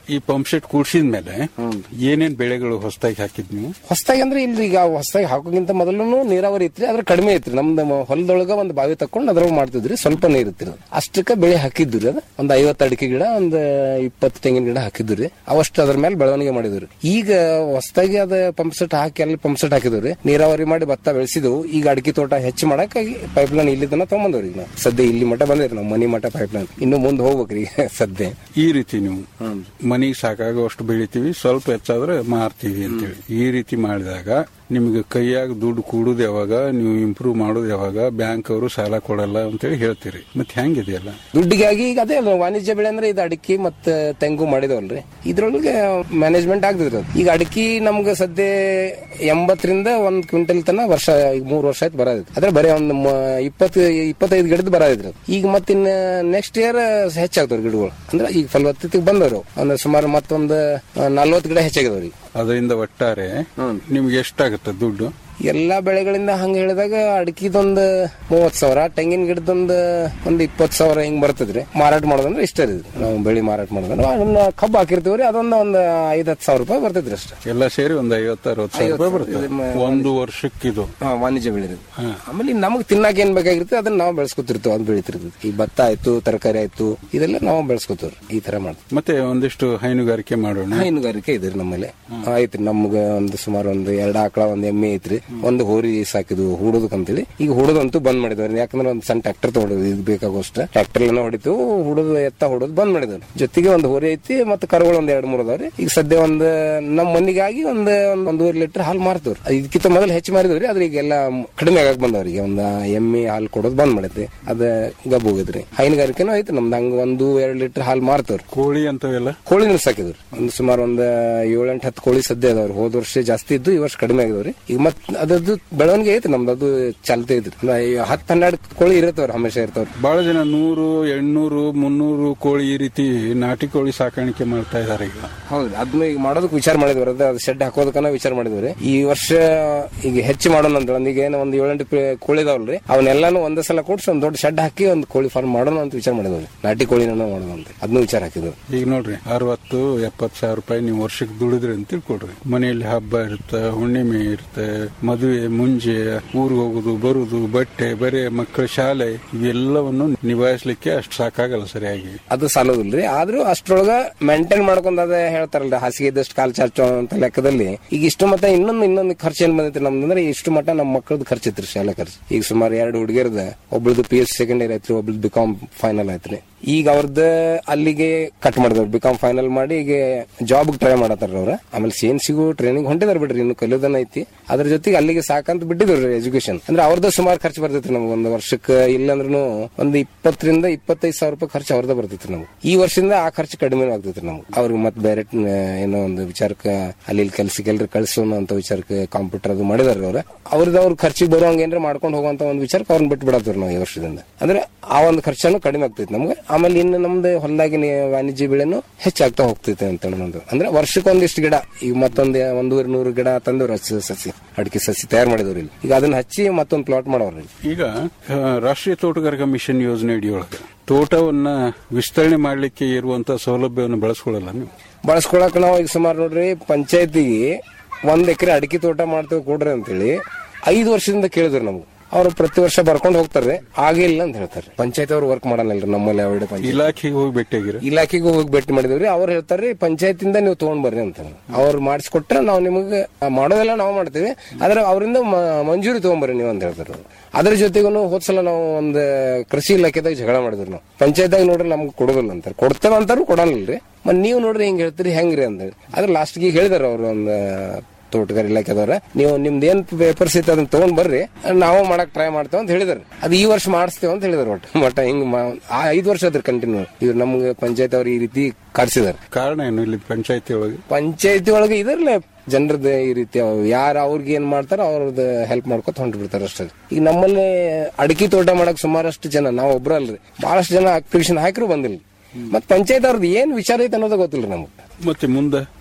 ಈ ಪಂಪ್ ಸೆಟ್ ಕೂಡ್ಸಿದ ಮೇಲೆ ಏನೇನ್ ಬೆಳೆಗಳು ಹೊಸದಾಗಿ ಹಾಕಿದ್ ನೀವು ಹೊಸದಾಗಿ ಅಂದ್ರೆ ಇಲ್ಲಿ ಈಗ ಹೊಸದಾಗಿ ಹಾಕೋಕ್ಕಿಂತ ಮೊದಲು ನೀರಾವರಿ ಇತ್ರಿ ಅದ್ರ ಕಡಿಮೆ ಐತ್ರಿ ನಮ್ದು ಮ- ಹೊಲದೊಳಗ ಒಂದು ಬಾವಿ ತಕೊಂಡು ಅದ್ರೊಳಗೆ ಮಾಡ್ತಿದ್ರಿ ಸ್ವಲ್ಪ ನೀರ್ ಇತ್ರಿ ಅಷ್ಟಕ್ಕ ಬೆಳೆ ಹಾಕಿದ್ರಿ ಅದ ಒಂದ್ ಐವತ್ತು ಅಡಿಕೆ ಗಿಡ ಒಂದ್ ಇಪ್ಪತ್ತು ತೆಂಗಿನ ಗಿಡ ಹಾಕಿದ್ರಿ ಅವಷ್ಟು ಅದ್ರ ಮೇಲೆ ಬೆಳವಣಿಗೆ ಮಾಡಿದ್ರಿ ಈಗ ಹೊಸದಾಗಿ ಅದ ಪಂಪ್ ಸೆಟ್ ಹಾಕಿ ಅಲ್ಲಿ ಪಂಪ್ ಸೆಟ್ ಹಾಕಿದ್ರಿ ನೀರಾವರಿ ಮಾಡಿ ಭತ್ತ ಬೆಳೆಸಿದ್ವು ಈಗ ಅಡಿಕೆ ತೋಟ ಹೆಚ್ಚು ಮಾಡಕ್ಕಾಗಿ ಪೈಪ್ ಲೈನ್ ಇಲ್ಲಿ ತನ ತಗೊಂಬಂದವ್ರಿ ಈಗ ನಾವು ಸದ್ಯ ಇಲ್ಲಿ ಮಠ ಬಂದಿರಿ ನಾವು ಮನಿ ಮಠ ಪೈಪ್ ಲೈನ್ ಇನ್ನು ಮುಂದೆ ಹೋಗ್ಬೇಕ್ರಿ ಈಗ ಸದ್ಯ ಈ ರೀತಿ ನೀವು ಮನಿಗೆ ಸಾಕಾಗುವಷ್ಟು ಬೆಳಿತೀವಿ ಸ್ವಲ್ಪ ಹೆಚ್ಚಾದ್ರೆ ಮಾರ್ತೀವಿ ಅಂತೇಳಿ ಈ ರೀತಿ ಮಾಡಿದಾಗ ನಿಮ್ಗೆ ಕೈಯಾಗ ದುಡ್ಡು ಕೂಡುದು ಯಾವಾಗ ನೀವು ಇಂಪ್ರೂವ್ ಮಾಡೋದು ಯಾವಾಗ ಬ್ಯಾಂಕ್ ಅವರು ಸಾಲ ಕೊಡಲ್ಲ ಅಂತೇಳಿ ಹೇಳ್ತೀರಿ ಮತ್ತೆ ಹೆಂಗಿದೆಯಲ್ಲ ದುಡ್ಡಿಗಾಗಿ ಈಗ ಅದೇ ಅಲ್ವಾ ವಾಣಿಜ್ಯ ಬೆಳೆ ಅಂದ್ರೆ ಇದು ಅಡಿಕೆ ಮತ್ತೆ ತೆಂಗು ಮಾಡಿದವಲ್ರಿ ಇದ್ರೊಳಗೆ ಮ್ಯಾನೇಜ್ಮೆಂಟ್ ಆಗ್ತದ್ರಿ ಅದು. ಈಗ ಅಡಿಕೆ ನಮ್ಗೆ ಸದ್ಯ ಎಂಬತ್ತರಿಂದ ಒಂದ್ ಕ್ವಿಂಟಲ್ ತನ ವರ್ಷ ಈಗ ಮೂರ್ ವರ್ಷ ಆಯ್ತು ಬರೋದಿತ್ತು ಅದ್ರ ಬರೀ ಒಂದ್ ಮ- ಇಪ್ಪತ್ತು ಇಪ್ಪತ್ತೈದು ಗಿಡದ ಬರೋದಿತ್ತು ಈಗ ಮತ್ತಿನ್ನ ನೆಕ್ಸ್ಟ್ ಇಯರ್ ಹೆಚ್ಚಾಗ್ತಾವ್ರಿ ಗಿಡಗಳು ಅಂದ್ರೆ ಈಗ ಫಲವತ್ತತೆಗೆ ಬಂದವರು ಅಂದ್ರೆ ಸುಮಾರು ಮತ್ತೊಂದು ನಲ್ವತ್ತು ಗಿಡ ಹೆಚ್ಚಾಗಿದವ್ರಿ ಅದರಿಂದ ಒಟ್ಟಾರೆ ನಿಮ್ಗೆ ಎಷ್ಟಾಗುತ್ತೆ ದುಡ್ಡು ಎಲ್ಲಾ ಬೆಳೆಗಳಿಂದ ಹಂಗ ಹೇಳಿದಾಗ ಅಡಿಕೆದೊಂದು ಮೂವತ್ ಸಾವಿರ ತೆಂಗಿನ ಗಿಡದೊಂದು ಒಂದ್ ಇಪ್ಪತ್ ಸಾವಿರ ಹಿಂಗ್ ಬರ್ತದ್ರಿ ಮಾರಾಟ ಮಾಡೋದಂದ್ರೆ ಇಷ್ಟ ರೀ ನಾವು ಬೆಳಿ ಮಾರಾಟ ಮಾಡೋದಂದ್ರೆ ಅದನ್ನ ಕಬ್ಬು ಹಾಕಿರ್ತೀವ್ರಿ ಅದೊಂದು ಒಂದ್ ಐದ್ ಹತ್ತು ಸಾವಿರ ರೂಪಾಯಿ ಬರ್ತೈತ್ರಿ ಅಷ್ಟ ಎಲ್ಲ ಸೇರಿ ಒಂದ್ ಐವತ್ತು ಅರವತ್ತು ಸಾವಿರ ರೂಪಾಯಿ ಬರ್ತದೆ ಇದು ಮ- ಒಂದು ವರ್ಷಕ್ಕಿದು ಹಾ, ವಾಣಿಜ್ಯ ಬೆಳೆ ಇದು. ಆಮೇಲೆ ನಮಗ್ ತಿನ್ನಾಕ ಏನ್ ಬೇಕಾಗಿರುತ್ತೆ ಅದನ್ನ ನಾವು ಬೆಳೆಸ್ಕೊತಿರ್ತೀವಿ ಅದು ಬೆಳಿತಿರ್ತದೆ ಈ ಭತ್ತ ಆಯ್ತು ತರಕಾರಿ ಆಯ್ತು ಇದೆಲ್ಲ ನಾವು ಬೆಳೆಸ್ಕೊತೀವ್ರಿ ಈ ತರ ಮಾಡ್ತೀವಿ ಮತ್ತೆ ಒಂದಿಷ್ಟು ಹೈನುಗಾರಿಕೆ ಮಾಡೋಣ ಹೈನುಗಾರಿಕೆ ಇದ್ರಿ ನಮ್ಮಲ್ಲಿ ಐತ್ರಿ ನಮ್ಗ ಒಂದು ಸುಮಾರು ಒಂದು ಎರಡ್ ಆಕಳ ಒಂದ್ ಎಮ್ಮೆ ಐತ್ರಿ ಒಂದು ಹೋರಿ ಸಾಕಿದ್ವು ಹೂಡೋದಕ್ಕಂತೇಳಿ ಈಗ ಹೂಡೋದಂತೂ ಬಂದ್ ಮಾಡಿದವ್ರಿ ಯಾಕಂದ್ರೆ ಒಂದು ಸಣ್ಣ ಟ್ರ್ಯಾಕ್ಟರ್ ತಗೊಂಡಿದ್ವಿ ಇದು ಬೇಕಾಗೋಷ್ಟ ಟ್ರ್ಯಾಕ್ಟರ್ ಎಲ್ಲ ಹೊಡಿತು ಹುಡುದು ಎತ್ತ ಹುಡುದು ಬಂದ್ ಮಾಡಿದವ್ರಿ ಜೊತೆಗೆ ಒಂದು ಹೋರಿ ಐತಿ ಮತ್ತೆ ಕರುಗಳು ಒಂದ್ ಎರಡ್ ಮೂರ್ ಅದಾವ್ರಿ ಈಗ ಸದ್ಯ ಒಂದ್ ನಮ್ಮ ಮನಿಗಾಗಿ ಒಂದ್ ಒಂದ್ ಒಂದೂವರೆ ಲೀಟರ್ ಹಾಲು ಮಾರ್ತವ್ರಿ ಇದಕ್ಕಿಂತ ಮೊದಲು ಹೆಚ್ಚು ಮಾರಿದವ್ರಿ ಆದ್ರೆ ಈಗೆಲ್ಲ ಕಡಿಮೆ ಆಗಕ್ ಬಂದವ್ರಿ ಈಗ ಒಂದ್ ಎಮ್ಮೆ ಹಾಲು ಕೊಡೋದು ಬಂದ್ ಮಾಡೈತಿ ಅದ ಗಬ್ಬು ಹೋಗಿದ್ರಿ ಹೈನುಗಾರಿಕೆನೂ ಐತಿ ನಮ್ದು ಹಂಗ ಒಂದು ಎರಡ್ ಲೀಟರ್ ಹಾಲು ಮಾರ್ತವ್ರಿ ಕೋಳಿ ಅಂತವೆಲ್ಲ ಕೋಳಿನೂ ಸಾಕಿದ್ರು ಒಂದು ಸುಮಾರು ಒಂದ್ ಏಳೆಂಟು ಹತ್ತು ಕೋಳಿ ಸದ್ಯ ಅದಾವ್ರಿ ಹೋದ ವರ್ಷ ಜಾಸ್ತಿ ಇದ್ದು ಈ ವರ್ಷ ಕಡಿಮೆ ಆಗಿದವ್ರಿ ಈಗ ಮತ್ ಅದದ್ದು ಬೆಳವಣಿಗೆ ಐತಿ ನಮ್ದು ಅದು ಚಾಲ್ತಿ ಐತ್ರಿ ಅಂದ್ರೆ ಈ ಹತ್ತು ಹನ್ನೆರಡು ಕೋಳಿ ಇರತ್ತವ್ರಿ ಹಮೇಶ ಇರ್ತಾವ್ರಿ ಬಹಳ ಜನ ನೂರು ಎಂಟ್ನೂರು ಮುನ್ನೂರು ಕೋಳಿ ಈ ರೀತಿ ನಾಟಿ ಕೋಳಿ ಸಾಕಾಣಿಕೆ ಮಾಡ್ತಾ ಇದಾರೆ ಈಗ ಹೌದ್ರಿ ಅದನ್ನ ಈಗ ಮಾಡೋದಕ್ಕೆ ವಿಚಾರ ಮಾಡಿದ್ವಿ ಅದ ಅದು ಶೆಡ್ ಹಾಕೋದಕ್ಕನ ವಿಚಾರ ಮಾಡಿದ್ವಿ ಈ ವರ್ಷ ಈಗ ಹೆಚ್ಚು ಮಾಡೋಣ ಅಂತ ಒಂದ್ ಈಗ ಏನೋ ಒಂದ್ ಏಳೆಂಟು ಪಿ- ಕೋಳಿ ಇದಾವಲ್ರಿ ಅವನ್ನೆಲ್ಲಾನು ಒಂದೇ ಸಲ ಕೊಡ್ಸಿ ಒಂದ್ ದೊಡ್ಡ ಶೆಡ್ ಹಾಕಿ ಒಂದ್ ಕೋಳಿ ಫಾರ್ಮ್ ಮಾಡೋಣ ಅಂತ ವಿಚಾರ ಮಾಡಿದ್ವಿ ನಾಟಿ ಕೋಳಿನ ಮಾಡೋಣ ಅಂತ ಅದನ್ನ ವಿಚಾರ ಹಾಕಿದ್ವಿ ಈಗ ನೋಡ್ರಿ ಅರವತ್ತು ಎಪ್ಪತ್ತು ಸಾವಿರ ರೂಪಾಯಿ ನೀವು ವರ್ಷಕ್ಕೆ ದುಡಿದ್ರಿ ಅಂತ ತಿಳ್ಕೊಡ್ರಿ ಮನೆಯಲ್ಲಿ ಹಬ್ಬ ಇರುತ್ತೆ ಹುಣ್ಣಿಮೆ ಇರುತ್ತೆ ಮದುವೆ ಮುಂಜೆ ಊರಿಗೆ ಹೋಗುದು ಬರುದು ಬಟ್ಟೆ ಬರೆ ಮಕ್ಕಳ ಶಾಲೆ ಇವೆಲ್ಲವನ್ನು ನಿಭಾಯಿಸ್ಲಿಕ್ಕೆ ಅಷ್ಟು ಸಾಕಾಗಲ್ಲ ಸರಿಯಾಗಿ ಅದು ಸಾಲೋದಿಲ್ರಿ ಆದ್ರೂ ಅಷ್ಟ್ರೊಳಗ ಮೇಂಟೈನ್ ಮಾಡ್ಕೊಂಡ್ ಅದ ಹೇಳ್ತಾರಲ್ರಿ ಹಾಸಿಗೆ ಇದ್ದಷ್ಟು ಕಾಲ್ ಚಾಚೋ ಅಂತ ಲೆಕ್ಕದಲ್ಲಿ ಈಗ ಇಷ್ಟು ಮಟ್ಟ ಇನ್ನೊಂದು ಇನ್ನೊಂದು ಖರ್ಚು ಏನ್ ಬಂದೈತಿ ನಮ್ದಂದ್ರೆ ಇಷ್ಟು ಮಟ್ಟ ನಮ್ಮ ಮಕ್ಕಳದ್ದು ಖರ್ಚು ಇತ್ರಿ ಶಾಲಾ ಖರ್ಚು ಈಗ ಸುಮಾರು ಎರಡು ಹುಡುಗಿಯರ್ದ ಒಬ್ಳದು ಪಿ ಎಸ್ ಸೆಕೆಂಡ್ ಇಯರ್ ಐತ್ರಿ ಒಬ್ಳದು ಬಿಕಾಮ್ ಫೈನಲ್ ಐತ್ರಿ ಈಗ ಅವ್ರದ್ದು ಅಲ್ಲಿಗೆ ಕಟ್ ಮಾಡಿದವ್ರು ಬಿಕಾಮ್ ಫೈನಲ್ ಮಾಡಿ ಈಗ ಜಾಬ್ ಟ್ರೈ ಮಾಡತ್ತಾರ ಅವ್ರ ಆಮೇಲೆ ಸೇನ್ ಸಿಗು ಟ್ರೈನಿಂಗ್ ಹೊಂಟಿದಾರ ಬಿಡ್ರಿ ಇನ್ನು ಕಲಿಯೋದನ್ನ ಐತಿ ಅದ್ರ ಜೊತೆಗೆ ಅಲ್ಲಿಗೆ ಸಾಕಂತ ಬಿಟ್ಟಿದ್ರು ಎಜುಕೇಶನ್ ಅಂದ್ರೆ ಅವ್ರದ್ದು ಸುಮಾರು ಖರ್ಚು ಬರ್ತೈತ್ರಿ ನಮ್ಗೆ ಒಂದು ವರ್ಷಕ್ಕೆ ಇಲ್ಲಂದ್ರೂ ಒಂದು ಇಪ್ಪತ್ತರಿಂದ ಇಪ್ಪತ್ತೈದು ಸಾವಿರ ರೂಪಾಯಿ ಖರ್ಚು ಅವ್ರದ್ದು ಬರ್ತೈತ್ರಿ ನಮ್ಗೆ ಈ ವರ್ಷದಿಂದ ಆ ಖರ್ಚು ಕಡಿಮೆ ಆಗ್ತೈತ್ರಿ ನಮ್ಗೆ ಅವ್ರಿಗೆ ಮತ್ತೆ ಬೇರೆ ಟ್- ಏನೋ ಒಂದು ವಿಚಾರಕ್ಕೆ ಅಲ್ಲಿ ಇಲ್ಲಿ ಕೆಲ್ಸಕ್ಕೆ ಎಲ್ರು ಕಳ್ಸೋಣ ಅಂತ ವಿಚಾರಕ್ಕೆ ಕಾಂಪ್ಯೂಟರ್ ಅದು ಮಾಡಿದಾರ ಅವ್ರ ಅವ್ರದ್ದು ಅವ್ರ ಖರ್ಚಿಗೆ ಬರುವಂಗ ಏನ್ರ ಮಾಡ್ಕೊಂಡು ಹೋಗುವಂತ ಒಂದು ವಿಚಾರಕ್ಕೆ ಅವ್ರನ್ನ ಬಿಟ್ಟು ಬಿಡತ್ತೀವಿ ನಾವು ಈ ವರ್ಷದಿಂದ ಅಂದ್ರೆ ಆ ಒಂದು ಖರ್ಚನ್ನು ಕಡಿಮೆ ಆಗ್ತೈತಿ ನಮ್ಗೆ ಆಮೇಲೆ ಇನ್ನು ನಮ್ದು ಹೊಲದಾಗಿ ವಾಣಿಜ್ಯ ಬೆಳೆನು ಹೆಚ್ಚಾಗ್ತಾ ಹೋಗ್ತೈತೆ ಅಂತ ನಮ್ದು ಅಂದ್ರೆ ವರ್ಷಕ್ಕೆ ಒಂದಿಷ್ಟು ಗಿಡ ಈಗ ಮತ್ತೊಂದು ಒಂದೂವರೆ ನೂರು ಗಿಡ ತಂದವ್ರು ಹಚ್ಚಿ ಸಸಿ ಅಡಿಕೆ ಸಸಿ ತಯಾರು ಮಾಡಿದವ್ರು ಇಲ್ಲಿ ಈಗ ಅದನ್ನ ಹಚ್ಚಿ ಮತ್ತೊಂದು ಪ್ಲಾಟ್ ಮಾಡವ್ರಿ ಈಗ ಆ, ರಾಷ್ಟ್ರೀಯ ತೋಟಗಾರಿಕಾ ಮಿಷನ್ ಯೋಜನೆ ಅಡಿಯೊಳಗೆ ತೋಟವನ್ನ ವಿಸ್ತರಣೆ ಮಾಡಲಿಕ್ಕೆ ಇರುವಂತ ಸೌಲಭ್ಯವನ್ನು ಬಳಸ್ಕೊಳ್ಳಲ್ಲ ನೀವು ಬಳಸ್ಕೊಳಕ್ ನಾವು ಈಗ ಸುಮಾರು ನೋಡ್ರಿ ಪಂಚಾಯತಿಗೆ ಒಂದ್ ಎಕರೆ ಅಡಿಕೆ ತೋಟ ಮಾಡ್ತೇವೆ ಕೊಡ್ರಿ ಅಂತೇಳಿ ಐದು ವರ್ಷದಿಂದ ಕೇಳಿದ್ರು ನಮ್ಗೆ ಅವ್ರು ಪ್ರತಿ ವರ್ಷ ಬರ್ಕೊಂಡು ಹೋಗ್ತಾರೆ ಆಗಿಲ್ಲ ಅಂತ ಹೇಳ್ತಾರೆ ಪಂಚಾಯತ್ ಅವ್ರು ವರ್ಕ್ ಮಾಡಲ್ಲ ನಮ್ಮಲ್ಲಿ ಅವಡೆ ಪಂಚಾಯತ್ ಇಲಾಖೆಗೆ ಹೋಗಿ ಭೇಟಿಯಾಗಿರ ಇಲಾಖೆಗೆ ಹೋಗಿ ಭೇಟಿ ಮಾಡಿದವ್ರಿ ಅವ್ರು ಹೇಳ್ತಾರ್ರಿ ಪಂಚಾಯತಿಂದ ನೀವು ತಗೊಂಡ್ ಬರ್ರಿ ಅಂತ ಅವ್ರು ಮಾಡಿಸ್ಕೊಟ್ರೆ ನಾವು ನಿಮಗೆ ಮಾಡೋದೆಲ್ಲ ನಾವು ಮಾಡ್ತೀವಿ ಆದ್ರೆ ಅವರಿಂದ ಮಂಜೂರಿ ತಗೊಂಬರ್ರಿ ನೀವು ಅಂತ ಹೇಳ್ತಾರೆ ಅವ್ರು. ಅದ್ರ ಜೊತೆಗೂ ಹೋದ್ಸಲ ನಾವು ಒಂದು ಕೃಷಿ ಇಲಾಖೆದಾಗ ಜಗಳ ಮಾಡಿದ್ವಿ ನಾವು ಪಂಚಾಯತ್ದಾಗ ನೋಡ್ರಿ ನಮ್ಗೆ ಕೊಡೋದಿಲ್ಲ ಅಂತಾರೆ ಕೊಡ್ತೇವೆ ಅಂತಾರು ಕೊಡಲ್ಲರಿ ಮತ್ ನೀವು ನೋಡ್ರಿ ಹಿಂಗ್ ಹೇಳ್ತೀರಿ ಹೆಂಗ್ರಿ ಅಂದೇಳಿ ಆದ್ರೆ ಲಾಸ್ಟ್ಗೆ ಹೇಳಿದಾರ ಅವ್ರು ಒಂದು ತೋಟಗಾರಿ ಇಲಾಖೆದವ್ರ ನೀವು ನಿಮ್ದು ಏನ್ ಪೇಪರ್ಸ್ ಇತ್ತು ಅದನ್ನ ತಗೊಂಡ್ ಬರ್ರಿ ನಾವು ಮಾಡಕ್ ಟ್ರೈ ಮಾಡ್ತೇವೆ ಅಂತ ಹೇಳಿದಾರೆ ಅದು ಈ ವರ್ಷ ಮಾಡಿಸ್ತೇವೆ ಅಂತ ಹೇಳಿದಾರೆ ಒಟ್ಟು ಒಟ್ಟ ಹಿಂಗ್ ಮಾ- ಆ ಐದು ವರ್ಷ ಅದ್ರ ಕಂಟಿನ್ಯೂ ಇವ್ರು ನಮ್ಗೆ ಪಂಚಾಯತ್ ಅವ್ರು ಈ ರೀತಿ ಕರ್ಸಿದಾರೆ ಕಾರಣ ಏನು ಇಲ್ಲಿ ಪಂಚಾಯತಿ ಒಳಗೆ ಪಂಚಾಯತಿ ಒಳಗೆ ಇದರ್ಲೆ ಜನರದ ಈ ರೀತಿ ಯಾರು ಅವ್ರಿಗೆ ಏನ್ ಮಾಡ್ತಾರೋ ಅವ್ರದ್ದು ಹೆಲ್ಪ್ ಮಾಡ್ಕೊತ ಹೊಂಟು ಬಿಡ್ತಾರೆ ಅಷ್ಟೇ ಈಗ ನಮ್ಮಲ್ಲಿ ಅಡಿಕೆ ತೋಟ ಮಾಡಕ್ ಸುಮಾರಷ್ಟು ಜನ ನಾವು ಒಬ್ರು ಅಲ್ರಿ ಬಹಳಷ್ಟು ಜನ ಅಪ್ಲಿಕೇಶನ್ ಹಾಕಿರು ಬಂದಿಲ್ಲ ಮತ್ ಪಂಚಾಯತ್ ಅವ್ರದ್ದು ಏನ್ ವಿಚಾರ ಐತೆ ಅನ್ನೋದು ಗೊತ್ತಿಲ್ಲ ನಮ್ಗೆ ಮತ್ತೆ ಮುಂದೆ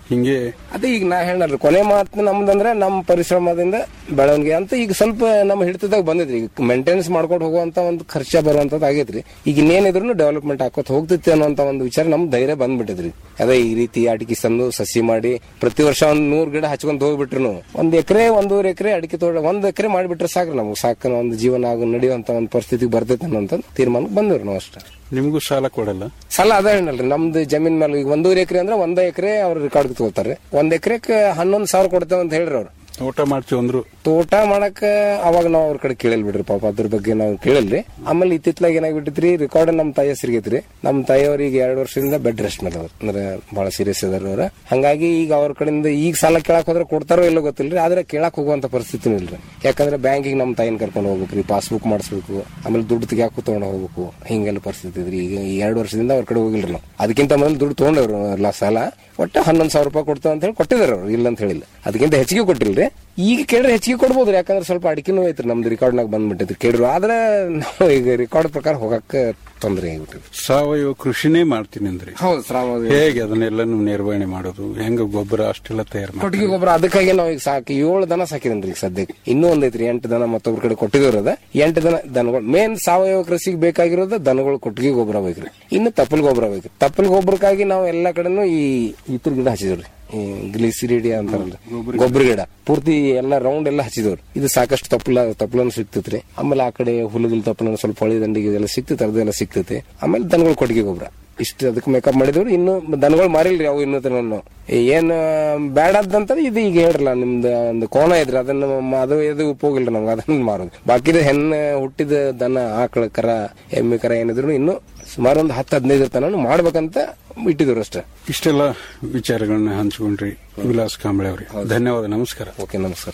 ಹಿಂಗೆ ಅದೇ ಈಗ ನಾ ಹೇಳಲ್ರಿ ಕೊನೆ ಮಾತು ನಮ್ದಂದ್ರೆ ನಮ್ಮ ಪರಿಶ್ರಮದಿಂದ ಬೆಳವಣಿಗೆ ಅಂತ ಈಗ ಸ್ವಲ್ಪ ನಮ್ಮ ಹಿಡಿತದಾಗ ಬಂದಿದ್ರಿ ಈಗ ಮೇಂಟೆನೆನ್ಸ್ ಮಾಡ್ಕೊಂಡು ಹೋಗುವಂತ ಒಂದು ಖರ್ಚ ಬರುವಂತದ್ದು ಆಗೈತ್ರಿ ಈಗ ಇನ್ನೇನಿದ್ರು ಡೆವಲಪ್ಮೆಂಟ್ ಹಾಕೋತ್ ಹೋಗ್ತೈತಿ ಅನ್ನುವಂತ ಒಂದು ವಿಚಾರ ನಮ್ ಧೈರ್ಯ ಬಂದ್ಬಿಟ್ಟಿದ್ರಿ ಅದೇ ಈ ರೀತಿ ಅಡಿಕೆ ತಂದು ಸಸಿ ಮಾಡಿ ಪ್ರತಿ ವರ್ಷ ಒಂದ್ ನೂರ್ ಗಿಡ ಹಚ್ಕೊಂಡ್ ಹೋಗ್ಬಿಟ್ರು ಒಂದ್ ಎಕರೆ ಒಂದೂವರೆ ಎಕರೆ ಅಡಿಕೆ ತೋಟ ಒಂದ್ ಎಕರೆ ಮಾಡಿಬಿಟ್ರೆ ಸಾಕ್ರಿ ನಮ್ಗೆ ಸಾಕ ಒಂದು ಜೀವನ ಆಗ ನಡೆಯುವಂತ ಒಂದು ಪರಿಸ್ಥಿತಿಗೆ ಬರ್ತೈತೆ ಅನ್ನೋಂತ ತೀರ್ಮಾನಕ್ಕೆ ಬಂದಿವ್ರಿ ನಾವು ಅಷ್ಟೇ ನಿಮಗೂ ಸಾಲ ಕೊಡಲ್ಲ ಸಾಲ ಅದ ಹೇಳಲ್ರಿ ನಮ್ದು ಜಮೀನ್ ಮೇಲೆ ಈಗ ಒಂದೂವರೆ ಎಕರೆ ಅಂದ್ರೆ ಒಂದ ಎಕರೆ ಅವ್ರ ರೆಕಾರ್ಡ್ ತಗೋತಾರೆ ಒಂದ್ ಎಕರೆಕ್ ಹನ್ನೊಂದ್ ಸಾವಿರ ಕೊಡ್ತೇವೆ ಅಂತ ಹೇಳ್ರಿ ಅವ್ರು ತೋಟ ಮಾಡ್ತೀವಿ ಅಂದ್ರು ತೋಟ ಮಾಡಕ್ ಅವಾಗ ನಾವ್ ಅವ್ರ ಕಡೆ ಕೇಳಿಲ್ ಬಿಡ್ರಿ ಪಾಪ ಅದ್ರ ಬಗ್ಗೆ ನಾವು ಕೇಳಿಲ್ರಿ ಆಮೇಲೆ ಇತ್ತಿತ್ಲಾಗ ಏನಾಗ್ಬಿಟ್ಟಿತ್ರಿ ರೆಕಾರ್ಡ್ ನಮ್ ತಾಯಿ ಹೆಸರಿಗೈತ್ರಿ ನಮ್ ತಾಯಿಯವ್ರಿಗೆ ಎರಡು ವರ್ಷದಿಂದ ಬೆಡ್ ರೆಸ್ಟ್ ಮೇಲೆ ಅವ್ರು ಅಂದ್ರೆ ಬಹಳ ಸೀರಿಯಸ್ ಅದಾರ ಅವ್ರ ಹಂಗಾಗಿ ಈಗ ಅವ್ರ ಕಡೆಯಿಂದ ಈಗ ಸಾಲ ಕೇಳಕ್ ಹೋದ್ರೆ ಕೊಡ್ತಾರೋ ಇಲ್ಲೋ ಗೊತ್ತಿಲ್ರಿ ಆದ್ರೆ ಕೇಳಕ್ ಹೋಗುವಂತ ಪರಿಸ್ಥಿತಿನೂ ಇಲ್ರಿ ಯಾಕಂದ್ರೆ ಬ್ಯಾಂಕಿಗೆ ನಮ್ ತಾಯಿನ ಕರ್ಕೊಂಡು ಹೋಗ್ಬೇಕ್ರಿ ಪಾಸ್ಬುಕ್ ಮಾಡಿಸ್ಬೇಕು ಆಮೇಲೆ ದುಡ್ಡು ತೆಗಿಯಾಕು ತಗೊಂಡ್ ಹೋಗ್ಬೇಕು ಹಿಂಗೆಲ್ಲ ಪರಿಸ್ಥಿತಿ ಇದ್ರಿ ಈಗ ಈ ಎರಡು ವರ್ಷದಿಂದ ಅವ್ರ ಕಡೆ ಹೋಗಿಲ್ರಿ ನಾವು ಅದಕ್ಕಿಂತ ಮೊದಲು ದುಡ್ಡು ತಗೊಂಡವ್ರು ಎಲ್ಲ ಸಾಲ ಒಟ್ಟು ಹನ್ನೊಂದು ಸಾವಿರ ರೂಪಾಯಿ ಕೊಡ್ತೇವೆ ಅಂತ ಹೇಳಿ ಕೊಟ್ಟಿದ್ದಾರೆ ಅವ್ರು ಇಲ್ಲ ಅಂತ ಹೇಳಿಲ್ಲ ಅದಕ್ಕಿಂತ ಹೆಚ್ಚಿಗೆ ಕೊಟ್ಟಿಲ್ರಿ ಈಗ ಕೇಳಿದ್ರೆ ಹೆಚ್ಚಿಗೆ ಕೊಡ್ಬೋದು ಯಾಕಂದ್ರೆ ಸ್ವಲ್ಪ ಅಡಿಕೆನೂ ಐತ್ರಿ ನಮ್ದು ರೆಕಾರ್ಡ್ನಾಗ ಬಂದ್ಬಿಟ್ಟೈತಿ ಕೇಳಿದ್ರು ಆದ್ರೆ ನಾವು ಈಗ ರೆಕಾರ್ಡ್ ಪ್ರಕಾರ ಹೋಗಕ್ಕೆ ತೊಂದರೆ ಆಗಿಬಿಟ್ಟಿವಿ ಸಾವಯವ ಕೃಷಿನೇ ಮಾಡ್ತೀನಿ ಅಂದ್ರಿ ಹೌದು ಶ್ರಾವ ಹೇಗೆ ಅದನ್ನೆಲ್ಲನೂ ನಿರ್ವಹಣೆ ಮಾಡೋದು ಹೆಂಗ ಗೊಬ್ಬರ ಅಷ್ಟೆಲ್ಲ ತಯಾರು ಮಾಡಿ ಕೊಟ್ಟಿಗೆ ಗೊಬ್ಬರ ಅದಕ್ಕಾಗಿ ನಾವು ಈಗ ಸಾಕಿ ಏಳು ದನ ಸಾಕಿದ್ರಿ ಈಗ ಸದ್ಯಕ್ಕೆ ಇನ್ನೂ ಒಂದೈತ್ರಿ ಎಂಟು ದನ ಮತ್ತೊಬ್ರ ಕಡೆ ಕೊಟ್ಟಿರೋದ ಎಂಟು ದನ ದನಗಳು ಮೇನ್ ಸಾವಯವ ಕೃಷಿಗೆ ಬೇಕಾಗಿರೋದು ದನಗಳು ಕೊಟ್ಟಿಗೆ ಗೊಬ್ಬರ ಬೇಕ್ರಿ ಇನ್ನು ತಪ್ಪಲ್ ಗೊಬ್ಬರ ಬೇಕ್ರಿ ತಪ್ಪಲ್ ಗೊಬ್ಬರಕ್ಕಾಗಿ ನಾವು ಎಲ್ಲಾ ಕಡೆನೂ ಈ ಇತರ ಗಿಡ ಹಚ್ಚಿದ್ರಿ ಈ ಗ್ಲಿಸಿರಿಡಿಯಾ ಅಂತಾರಲ್ಲ ಗೊಬ್ಬರ ಗಿಡ ಪೂರ್ತಿ ಎಲ್ಲ ರೌಂಡ್ ಎಲ್ಲ ಹಚ್ಚಿದವ್ರು ಇದು ಸಾಕಷ್ಟು ತಪ್ಪಲ ತಪ್ಪಲನ್ನು ಸಿಗ್ತೈತ್ರಿ ಆಮೇಲೆ ಆ ಕಡೆ ಹುಲ್ಲುಗಿಲ್ ತಪ್ಪಲನ್ನು ಸ್ವಲ್ಪ ಹೊಳಿ ದಂಡಿಗೆ ಇದೆಲ್ಲ ಸಿಗ್ತೈತೆ ಅದೆಲ್ಲ ಸಿಗ್ತೈತಿ ಆಮೇಲೆ ದನಗಳು ಕೊಟ್ಟಿಗೆ ಗೊಬ್ಬರ ಇಷ್ಟು ಅದಕ್ಕೆ ಮೇಕಪ್ ಮಾಡಿದವ್ರು ಇನ್ನು ದನಗಳು ಮಾರಿಲ್ರಿ ಅವು ಇನ್ನೂ ತನಕ ನಾವು ಏನ್ ಬೇಡದಂತ ಇದು ಈಗ ಹೇಳ್ರಲ್ಲ ನಿಮ್ದು ಒಂದು ಕೋಣ ಇದ್ರಿ ಅದನ್ನ ಮ- ಅದು ಇದು ಉಪಯೋಗಿಲ್ರಿ ನಮ್ಗೆ ಅದನ್ನ ಮಾರೋದು ಬಾಕಿದ ಹೆಣ್ಣು ಹುಟ್ಟಿದ ದನ ಆಕಳ ಕರ ಎಮ್ಮೆ ಕರ ಏನಿದ್ರು ಇನ್ನು ಸುಮಾರು ಒಂದು ಹತ್ತು ಹದಿನೈದು ತನ ಮಾಡ್ಬೇಕಂತ ಇಟ್ಟಿದ್ರು ಅಷ್ಟೇ ಇಷ್ಟೆಲ್ಲ ವಿಚಾರಗಳನ್ನ ಹಂಚ್ಕೊಂಡ್ರಿ ವಿಲಾಸ್ ಕಾಂಬಳೆ ಅವರೇ ಧನ್ಯವಾದ ನಮಸ್ಕಾರ ಓಕೆ ನಮಸ್ಕಾರ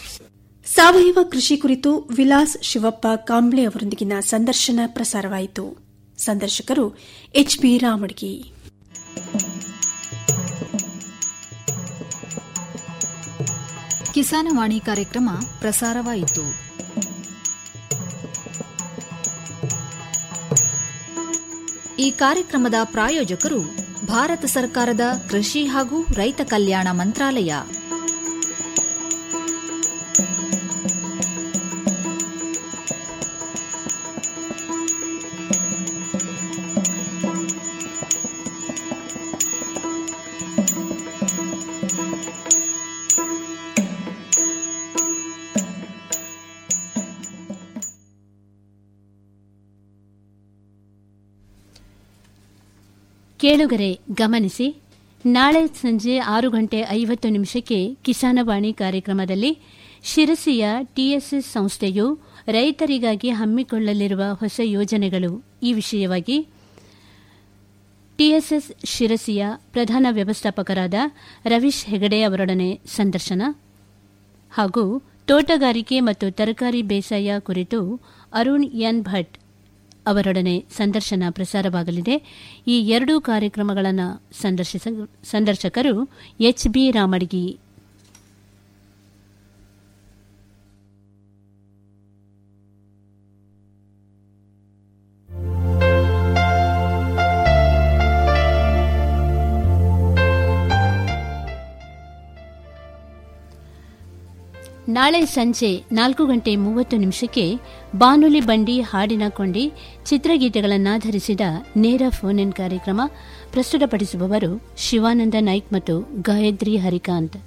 ಸಾವಯವ ಕೃಷಿ ಕುರಿತು ವಿಲಾಸ್ ಶಿವಪ್ಪ ಕಾಂಬ್ಳೆ ಅವರೊಂದಿಗಿನ ಸಂದರ್ಶನ ಪ್ರಸಾರವಾಯಿತು ಸಂದರ್ಶಕರು ಎಚ್ಪಿ ರಾಮಡ್ಗಿ ಕಿಸಾನವಾಣಿ ಕಾರ್ಯಕ್ರಮ ಪ್ರಸಾರವಾಯಿತು ಈ ಕಾರ್ಯಕ್ರಮದ ಪ್ರಾಯೋಜಕರು ಭಾರತ ಸರ್ಕಾರದ ಕೃಷಿ ಹಾಗೂ ರೈತ ಕಲ್ಯಾಣ ಮಂತ್ರಾಲಯ ಕೇಳುಗರೆ ಗಮನಿಸಿ ನಾಳೆ ಸಂಜೆ ಆರು ಗಂಟೆ ಐವತ್ತು ನಿಮಿಷಕ್ಕೆ ಕಿಸಾನವಾಣಿ ಕಾರ್ಯಕ್ರಮದಲ್ಲಿ ಶಿರಸಿಯ ಟಿಎಸ್ಎಸ್ ಸಂಸ್ಥೆಯು ರೈತರಿಗಾಗಿ ಹಮ್ಮಿಕೊಳ್ಳಲಿರುವ ಹೊಸ ಯೋಜನೆಗಳು ಈ ವಿಷಯವಾಗಿ ಟಿಎಸ್ಎಸ್ ಶಿರಸಿಯ ಪ್ರಧಾನ ವ್ಯವಸ್ಥಾಪಕರಾದ ರವೀಶ್ ಹೆಗಡೆ ಅವರೊಡನೆ ಸಂದರ್ಶನ ಹಾಗೂ ತೋಟಗಾರಿಕೆ ಮತ್ತು ತರಕಾರಿ ಬೇಸಾಯ ಕುರಿತು ಅರುಣ್ ಎನ್ ಭಟ್ ಅವರೊಡನೆ ಸಂದರ್ಶನ ಪ್ರಸಾರವಾಗಲಿದೆ ಈ ಎರಡೂ ಕಾರ್ಯಕ್ರಮಗಳನ್ನು ಸಂದರ್ಶಿಸ ಸಂದರ್ಶಕರು ಎಚ್ ಬಿ ರಾಮಡ್ಗಿ ನಾಳೆ ಸಂಜೆ ನಾಲ್ಕು ಗಂಟೆ ಮೂವತ್ತು ನಿಮಿಷಕ್ಕೆ ಬಾನುಲಿ ಬಂಡಿ ಹಾಡಿನ ಕೊಂಡಿ ಚಿತ್ರಗೀತೆಗಳನ್ನಾಧರಿಸಿದ ನೇರ ಫೋನ್ ಇನ್ ಕಾರ್ಯಕ್ರಮ ಪ್ರಸ್ತುತಪಡಿಸುವವರು ಶಿವಾನಂದ ನಾಯ್ಕ್ ಮತ್ತು ಗಾಯತ್ರಿ ಹರಿಕಾಂತ್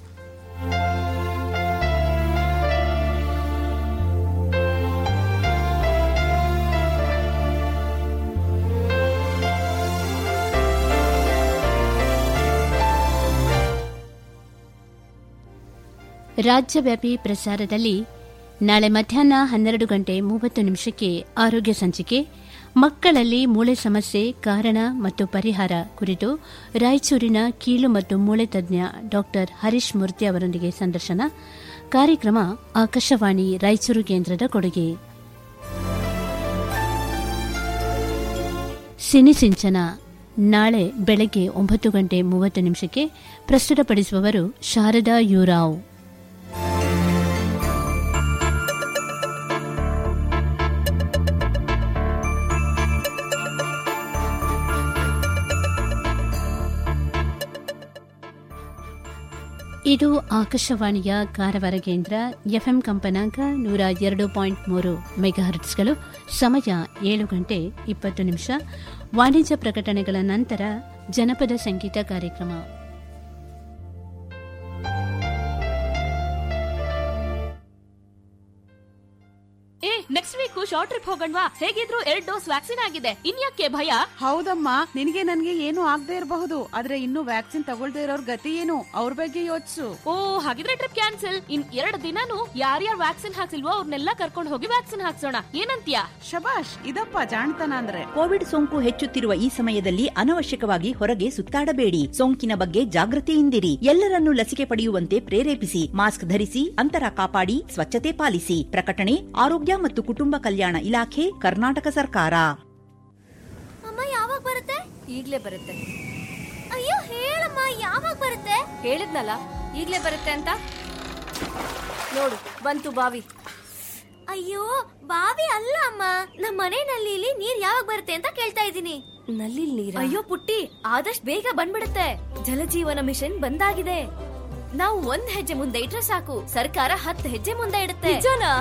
ರಾಜ್ಯವ್ಯಾಪಿ ಪ್ರಸಾರದಲ್ಲಿ ನಾಳೆ ಮಧ್ಯಾಹ್ನ ಹನ್ನೆರಡು ಗಂಟೆ ಮೂವತ್ತು ನಿಮಿಷಕ್ಕೆ ಆರೋಗ್ಯ ಸಂಚಿಕೆ ಮಕ್ಕಳಲ್ಲಿ ಮೂಳೆ ಸಮಸ್ಯೆ ಕಾರಣ ಮತ್ತು ಪರಿಹಾರ ಕುರಿತು ರಾಯಚೂರಿನ ಕೀಲು ಮತ್ತು ಮೂಳೆ ತಜ್ಞ ಡಾ ಹರೀಶ್ ಮೂರ್ತಿ ಅವರೊಂದಿಗೆ ಸಂದರ್ಶನ ಕಾರ್ಯಕ್ರಮ ಆಕಾಶವಾಣಿ ರಾಯಚೂರು ಕೇಂದ್ರದ ಕೊಡುಗೆ ಸಿನಿ ಸಿಂಚನ ನಾಳೆ ಬೆಳಗ್ಗೆ ಒಂಬತ್ತು ಗಂಟೆ ಮೂವತ್ತು ನಿಮಿಷಕ್ಕೆ ಪ್ರಸ್ತುತಪಡಿಸುವವರು ಶಾರದಾ ಯುರಾವ್ ಇದು ಆಕಾಶವಾಣಿಯ ಕಾರವಾರ ಕೇಂದ್ರ ಎಫ್ಎಂ ಕಂಪನಾಂಕ ನೂರ ಎರಡು ಪಾಯಿಂಟ್ ಮೂರು ಮೆಗಾಹರ್ಟ್ಸ್ಗಳು ಸಮಯ ಏಳು ಗಂಟೆ ಇಪ್ಪತ್ತು ನಿಮಿಷ ವಾಣಿಜ್ಯ ಪ್ರಕಟಣೆಗಳ ನಂತರ ಜನಪದ ಸಂಗೀತ ಕಾರ್ಯಕ್ರಮ ಏ ನೆಕ್ಸ್ಟ್ ವೀಕ್ ಶಾರ್ಟ್ ಟ್ರಿಪ್ ಹೋಗಣ್ವಾ ಹೇಗಿದ್ರು ಎರಡ್ ಡೋಸ್ ವ್ಯಾಕ್ಸಿನ್ ಆಗಿದೆ ಇನ್ಯಾಕೆ ಭಯ ಹೌದಮ್ಮ ನಿನಗೆ ನನ್ಗೆ ಏನು ಆಗದೆ ಇರಬಹುದು ಆದ್ರೆ ಇನ್ನು ವ್ಯಾಕ್ಸಿನ್ ತಗೊಳ್ದೇ ಇರೋರ್ ಗತಿ ಏನು ಅವ್ರ ಬಗ್ಗೆ ಯೋಚಿಸು ಓ ಹಾಗಿದ್ರೆ ಟ್ರಿಪ್ ಕ್ಯಾನ್ಸಲ್ ಇನ್ ಎರಡ್ ದಿನಾನು ಯಾರ್ಯಾರು ವ್ಯಾಕ್ಸಿನ್ ಹಾಕ್ಸಿಲ್ವೋ ಅವ್ರನ್ನೆಲ್ಲ ಕರ್ಕೊಂಡು ಹೋಗಿ ವ್ಯಾಕ್ಸಿನ್ ಹಾಕ್ಸೋಣ ಏನಂತ್ಯಾ ಶಬಾಷ್ ಇದಪ್ಪ ಜಾಣ್ತನ ಅಂದ್ರೆ ಕೋವಿಡ್ ಸೋಂಕು ಹೆಚ್ಚುತ್ತಿರುವ ಈ ಸಮಯದಲ್ಲಿ ಅನವಶ್ಯಕವಾಗಿ ಹೊರಗೆ ಸುತ್ತಾಡಬೇಡಿ ಸೋಂಕಿನ ಬಗ್ಗೆ ಜಾಗೃತಿಯಿಂದಿರಿ ಎಲ್ಲರನ್ನೂ ಲಸಿಕೆ ಪಡೆಯುವಂತೆ ಪ್ರೇರೇಪಿಸಿ ಮಾಸ್ಕ್ ಧರಿಸಿ ಅಂತರ ಕಾಪಾಡಿ ಸ್ವಚ್ಛತೆ ಪಾಲಿಸಿ ಪ್ರಕಟಣೆ ಆರೋಗ್ಯ ಮತ್ತು ಕುಟುಂಬ ಕಲ್ಯಾಣ ಇಲಾಖೆ ಕರ್ನಾಟಕ ಸರ್ಕಾರ ಅಮ್ಮ ಯಾವಾಗ ಬರುತ್ತೆ ಈಗ್ಲೇ ಬರುತ್ತೆ ಅಯ್ಯೋ ಹೇಳಮ್ಮ ಯಾವಾಗ ಬರುತ್ತೆ ಹೇಳಿದ್ನಲ್ಲ ಈಗ್ಲೇ ಬರುತ್ತೆ ಅಂತ ನೋಡು ಬಂತು ಬಾವಿ ಅಯ್ಯೋ ಬಾವಿ ಅಲ್ಲ ಅಮ್ಮ ನಮ್ಮ ಮನೆ ನಲ್ಲಿಲಿ ನೀರ್ ಯಾವಾಗ ಬರುತ್ತೆ ಅಂತ ಕೇಳ್ತಾ ಇದ್ದೀನಿ ನಲ್ಲಿ ನೀರ್ ಅಯ್ಯೋ ಪುಟ್ಟಿ ಆದಷ್ಟು ಬೇಗ ಬಂದ್ಬಿಡುತ್ತೆ ಜಲಜೀವನ ಮಿಷನ್ ಬಂದಾಗಿದೆ ನಾವು ಒಂದ್ ಹೆಜ್ಜೆ ಮುಂದೆ ಇಟ್ರೆ ಸಾಕು ಸರ್ಕಾರ ಹತ್ತು ಹೆಜ್ಜೆ ಮುಂದೆ ಇಡುತ್ತೆ ನಿಜನಾ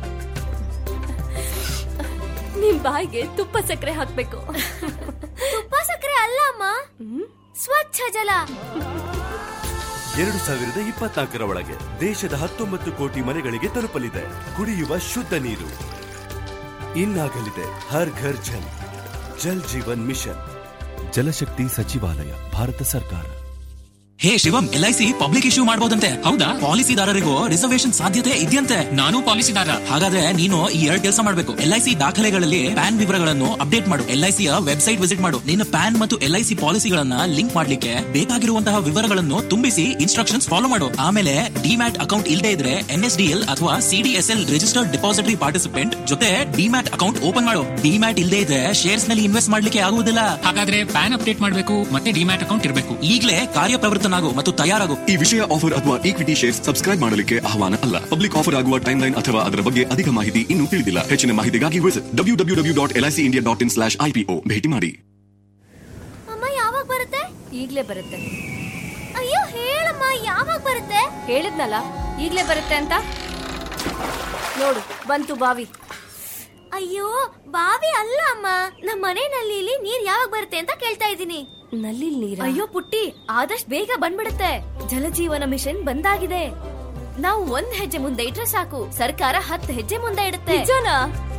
ನಿಮ್ ಬಾಯಿಗೆ ತುಪ್ಪ ಸಕ್ಕರೆ ಹಾಕ್ಬೇಕು ತುಪ್ಪ ಸಕ್ಕರೆ ಅಲ್ಲ ಅಮ್ಮ ಸ್ವಚ್ಛ ಜಲ ಎರಡು ಸಾವಿರದ ಇಪ್ಪತ್ನಾಲ್ಕರ ಒಳಗೆ ದೇಶದ ಹತ್ತೊಂಬತ್ತು ಕೋಟಿ ಮನೆಗಳಿಗೆ ತಲುಪಲಿದೆ ಕುಡಿಯುವ ಶುದ್ಧ ನೀರು ಇನ್ನಾಗಲಿದೆ ಹರ್ ಘರ್ ಜಲ್ ಜಲ್ ಜೀವನ್ ಮಿಷನ್ ಜಲಶಕ್ತಿ ಸಚಿವಾಲಯ ಭಾರತ ಸರ್ಕಾರ ಹೇ ಶಿವಂ ಎಲ್ಐಸಿ ಪಬ್ಲಿಕ್ ಇಶ್ಯೂ ಮಾಡಬಹುದಂತೆ ಹೌದಾ ಪಾಲಿಸಿದಾರರಿಗೂ ರಿಸರ್ವೇಶನ್ ಸಾಧ್ಯತೆ ಇದೆಯಂತೆ ನಾನು ಪಾಲಿಸಿದಾರ ಹಾಗಾದ್ರೆ ನೀನು ಈ ಎರಡು ಕೆಲಸ ಮಾಡಬೇಕು ಎಲ್ಐಸಿ ದಾಖಲೆಗಳಲ್ಲಿ ಪ್ಯಾನ್ ವಿವರಗಳನ್ನು ಅಪ್ಡೇಟ್ ಮಾಡು ಎಲ್ಐಸಿಯ ವೆಬ್ಸೈಟ್ ವಿಸಿಟ್ ಮಾಡು ನಿನ್ನ ಪ್ಯಾನ್ ಮತ್ತು ಎಲ್ಐಸಿ ಪಾಲಿಸಿಗಳನ್ನ ಲಿಂಕ್ ಮಾಡ್ಲಿಕ್ಕೆ ಬೇಕಾಗಿರುವಂತಹ ವಿವರಗಳನ್ನು ತುಂಬಿಸಿ ಇನ್ಸ್ಟ್ರಕ್ಷನ್ಸ್ ಫಾಲೋ ಮಾಡು ಆಮೇಲೆ ಡಿಮ್ಯಾಟ್ ಅಕೌಂಟ್ ಇಲ್ಲದೆ ಇದ್ರೆ ಎನ್ಎಸ್ಡಿಎಲ್ ಅಥವಾ ಸಿಡಿಎಸ್ಎಲ್ ರಿಜಿಸ್ಟರ್ಡ್ ಡಿಪಾಸಿಟರಿ ಪಾರ್ಟಿಸಿಪೆಂಟ್ ಜೊತೆ ಡಿಮ್ಯಾಟ್ ಅಕೌಂಟ್ ಓಪನ್ ಮಾಡು ಡಿಮ್ಯಾಟ್ ಇಲ್ಲದೆ ಇದ್ರೆ ಶೇರ್ಸ್ ನಲ್ಲಿ ಇನ್ವೆಸ್ಟ್ ಮಾಡ್ಲಿಕ್ಕೆ ಆಗುವುದಿಲ್ಲ ಹಾಗಾದ್ರೆ ಪ್ಯಾನ್ ಅಪ್ಡೇಟ್ ಮಾಡಬೇಕು ಮತ್ತೆ ಡಿಮ್ಯಾಟ್ ಅಕೌಂಟ್ ಇರಬೇಕು ಈಗಲೇ ಕಾರ್ಯಪ್ರವೃತ್ತನಾಗು ಮತ್ತು ತಯಾರಾಗು ಈ ವಿಷಯ ಆಫರ್ ಅಥವಾ ಈಕ್ವಿಟಿ ಶೇರ್ಸ್ ಸಬ್ಸ್ಕ್ರೈಬ್ ಮಾಡಲಿಕ್ಕೆ ಆಹ್ವಾನ ಅಲ್ಲ ಪಬ್ಲಿಕ್ ಆಫರ್ ಆಗುವ ಟೈಮ್ ಲೈನ್ ಅಥವಾ ಅದರ ಬಗ್ಗೆ ಅಧಿಕ ಮಾಹಿತಿ ಇನ್ನೂ ತಿಳಿದಿಲ್ಲ ಹೆಚ್ಚಿನ ಮಾಹಿತಿಗಾಗಿ visit W W W dot LIC India dot in slash IPO ಭೇಟಿ ಮಾಡಿ ಅಮ್ಮ ಯಾವಾಗ ಬರುತ್ತೆ ಈಗ್ಲೇ ಬರುತ್ತೆ ಅಯ್ಯೋ ಹೇಳಮ್ಮ ಯಾವಾಗ ಬರುತ್ತೆ ಹೇಳಿದ್ನಲ್ಲ ಈಗ್ಲೇ ಬರುತ್ತೆ ಅಂತ ನೋಡು ಬಂತು ಬಾವಿ ಅಯ್ಯೋ ಬಾವಿ ಅಲ್ಲ ಅಮ್ಮ ನಮ್ಮ ಮನೆ ನಲ್ಲಿಲಿ ನೀರ್ ಯಾವಾಗ ಬರುತ್ತೆ ಅಂತ ಕೇಳ್ತಾ ಇದ್ದೀನಿ ನಲ್ಲಿ ನೀರ್ ಅಯ್ಯೋ ಪುಟ್ಟಿ ಆದಷ್ಟು ಬೇಗ ಬಂದ್ಬಿಡುತ್ತೆ ಜಲಜೀವನ ಮಿಷನ್ ಬಂದಾಗಿದೆ ನಾವು ಒಂದ್ ಹೆಜ್ಜೆ ಮುಂದೆ ಇಟ್ರೆ ಸಾಕು ಸರ್ಕಾರ ಹತ್ತು ಹೆಜ್ಜೆ ಮುಂದೆ ಇಡುತ್ತೆ ನಿಜನಾ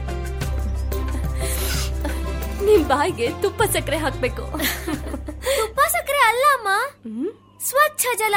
ನಿಮ್ ಬಾಯಿಗೆ ತುಪ್ಪ ಸಕ್ಕರೆ ಹಾಕ್ಬೇಕು ತುಪ್ಪ ಸಕ್ಕರೆ ಅಲ್ಲ ಅಮ್ಮ ಸ್ವಚ್ಛ ಜಲ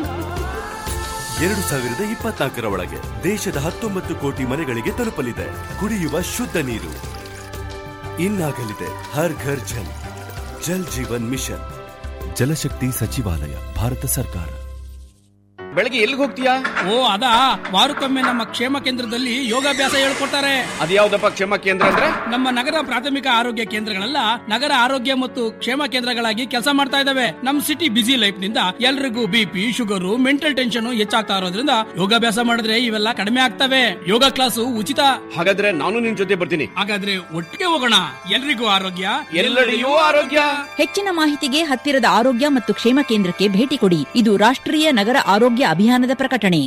ಎರಡು ಸಾವಿರದ ಇಪ್ಪತ್ನಾಲ್ಕರ ಒಳಗೆ ದೇಶದ ಹತ್ತೊಂಬತ್ತು ಕೋಟಿ ಮನೆಗಳಿಗೆ ತಲುಪಲಿದೆ ಕುಡಿಯುವ ಶುದ್ಧ ನೀರು ಇನ್ನಾಗಲಿದೆ ಹರ್ ಘರ್ ಜಲ್ ಜಲ್ ಜೀವನ್ ಮಿಷನ್ ಜಲಶಕ್ತಿ ಸಚಿವಾಲಯ ಭಾರತ ಸರ್ಕಾರ ಬೆಳಗ್ಗೆ ಎಲ್ಲಿಗೆ ಹೋಗ್ತೀಯಾ ಓ ಅದಾ ವಾರಕ್ಕೊಮ್ಮೆ ನಮ್ಮ ಕ್ಷೇಮ ಕೇಂದ್ರದಲ್ಲಿ ಯೋಗಾಭ್ಯಾಸ ಹೇಳ್ಕೊಡ್ತಾರೆ ಅದ್ಯಾವ್ದಪ್ಪ ಕ್ಷೇಮ ಕೇಂದ್ರ ಅಂದ್ರೆ ನಮ್ಮ ನಗರ ಪ್ರಾಥಮಿಕ ಆರೋಗ್ಯ ಕೇಂದ್ರಗಳೆಲ್ಲ ನಗರ ಆರೋಗ್ಯ ಮತ್ತು ಕ್ಷೇಮ ಕೇಂದ್ರಗಳಾಗಿ ಕೆಲಸ ಮಾಡ್ತಾ ಇದಾವೆ ನಮ್ ಸಿಟಿ ಬಿಸಿ ಲೈಫ್ ನಿಂದ ಎಲ್ರಿಗೂ ಬಿಪಿ ಶುಗರ್ ಮೆಂಟಲ್ ಟೆನ್ಷನ್ ಹೆಚ್ಚಾಗ್ತಾ ಇರೋದ್ರಿಂದ ಯೋಗಾಭ್ಯಾಸ ಮಾಡಿದ್ರೆ ಇವೆಲ್ಲ ಕಡಿಮೆ ಆಗ್ತವೆ ಯೋಗ ಕ್ಲಾಸು ಉಚಿತ ಹಾಗಾದ್ರೆ ನಾನು ನಿನ್ ಜೊತೆ ಬರ್ತೀನಿ ಹಾಗಾದ್ರೆ ಒಟ್ಟಿಗೆ ಹೋಗೋಣ ಎಲ್ರಿಗೂ ಆರೋಗ್ಯ ಎಲ್ಲೆಡೆಯೂ ಆರೋಗ್ಯ ಹೆಚ್ಚಿನ ಮಾಹಿತಿಗೆ ಹತ್ತಿರದ ಆರೋಗ್ಯ ಮತ್ತು ಕ್ಷೇಮ ಕೇಂದ್ರಕ್ಕೆ ಭೇಟಿ ಕೊಡಿ ಇದು ರಾಷ್ಟ್ರೀಯ ನಗರ ಆರೋಗ್ಯ ಅಭಿಯಾನದ ಪ್ರಕಟಣೆ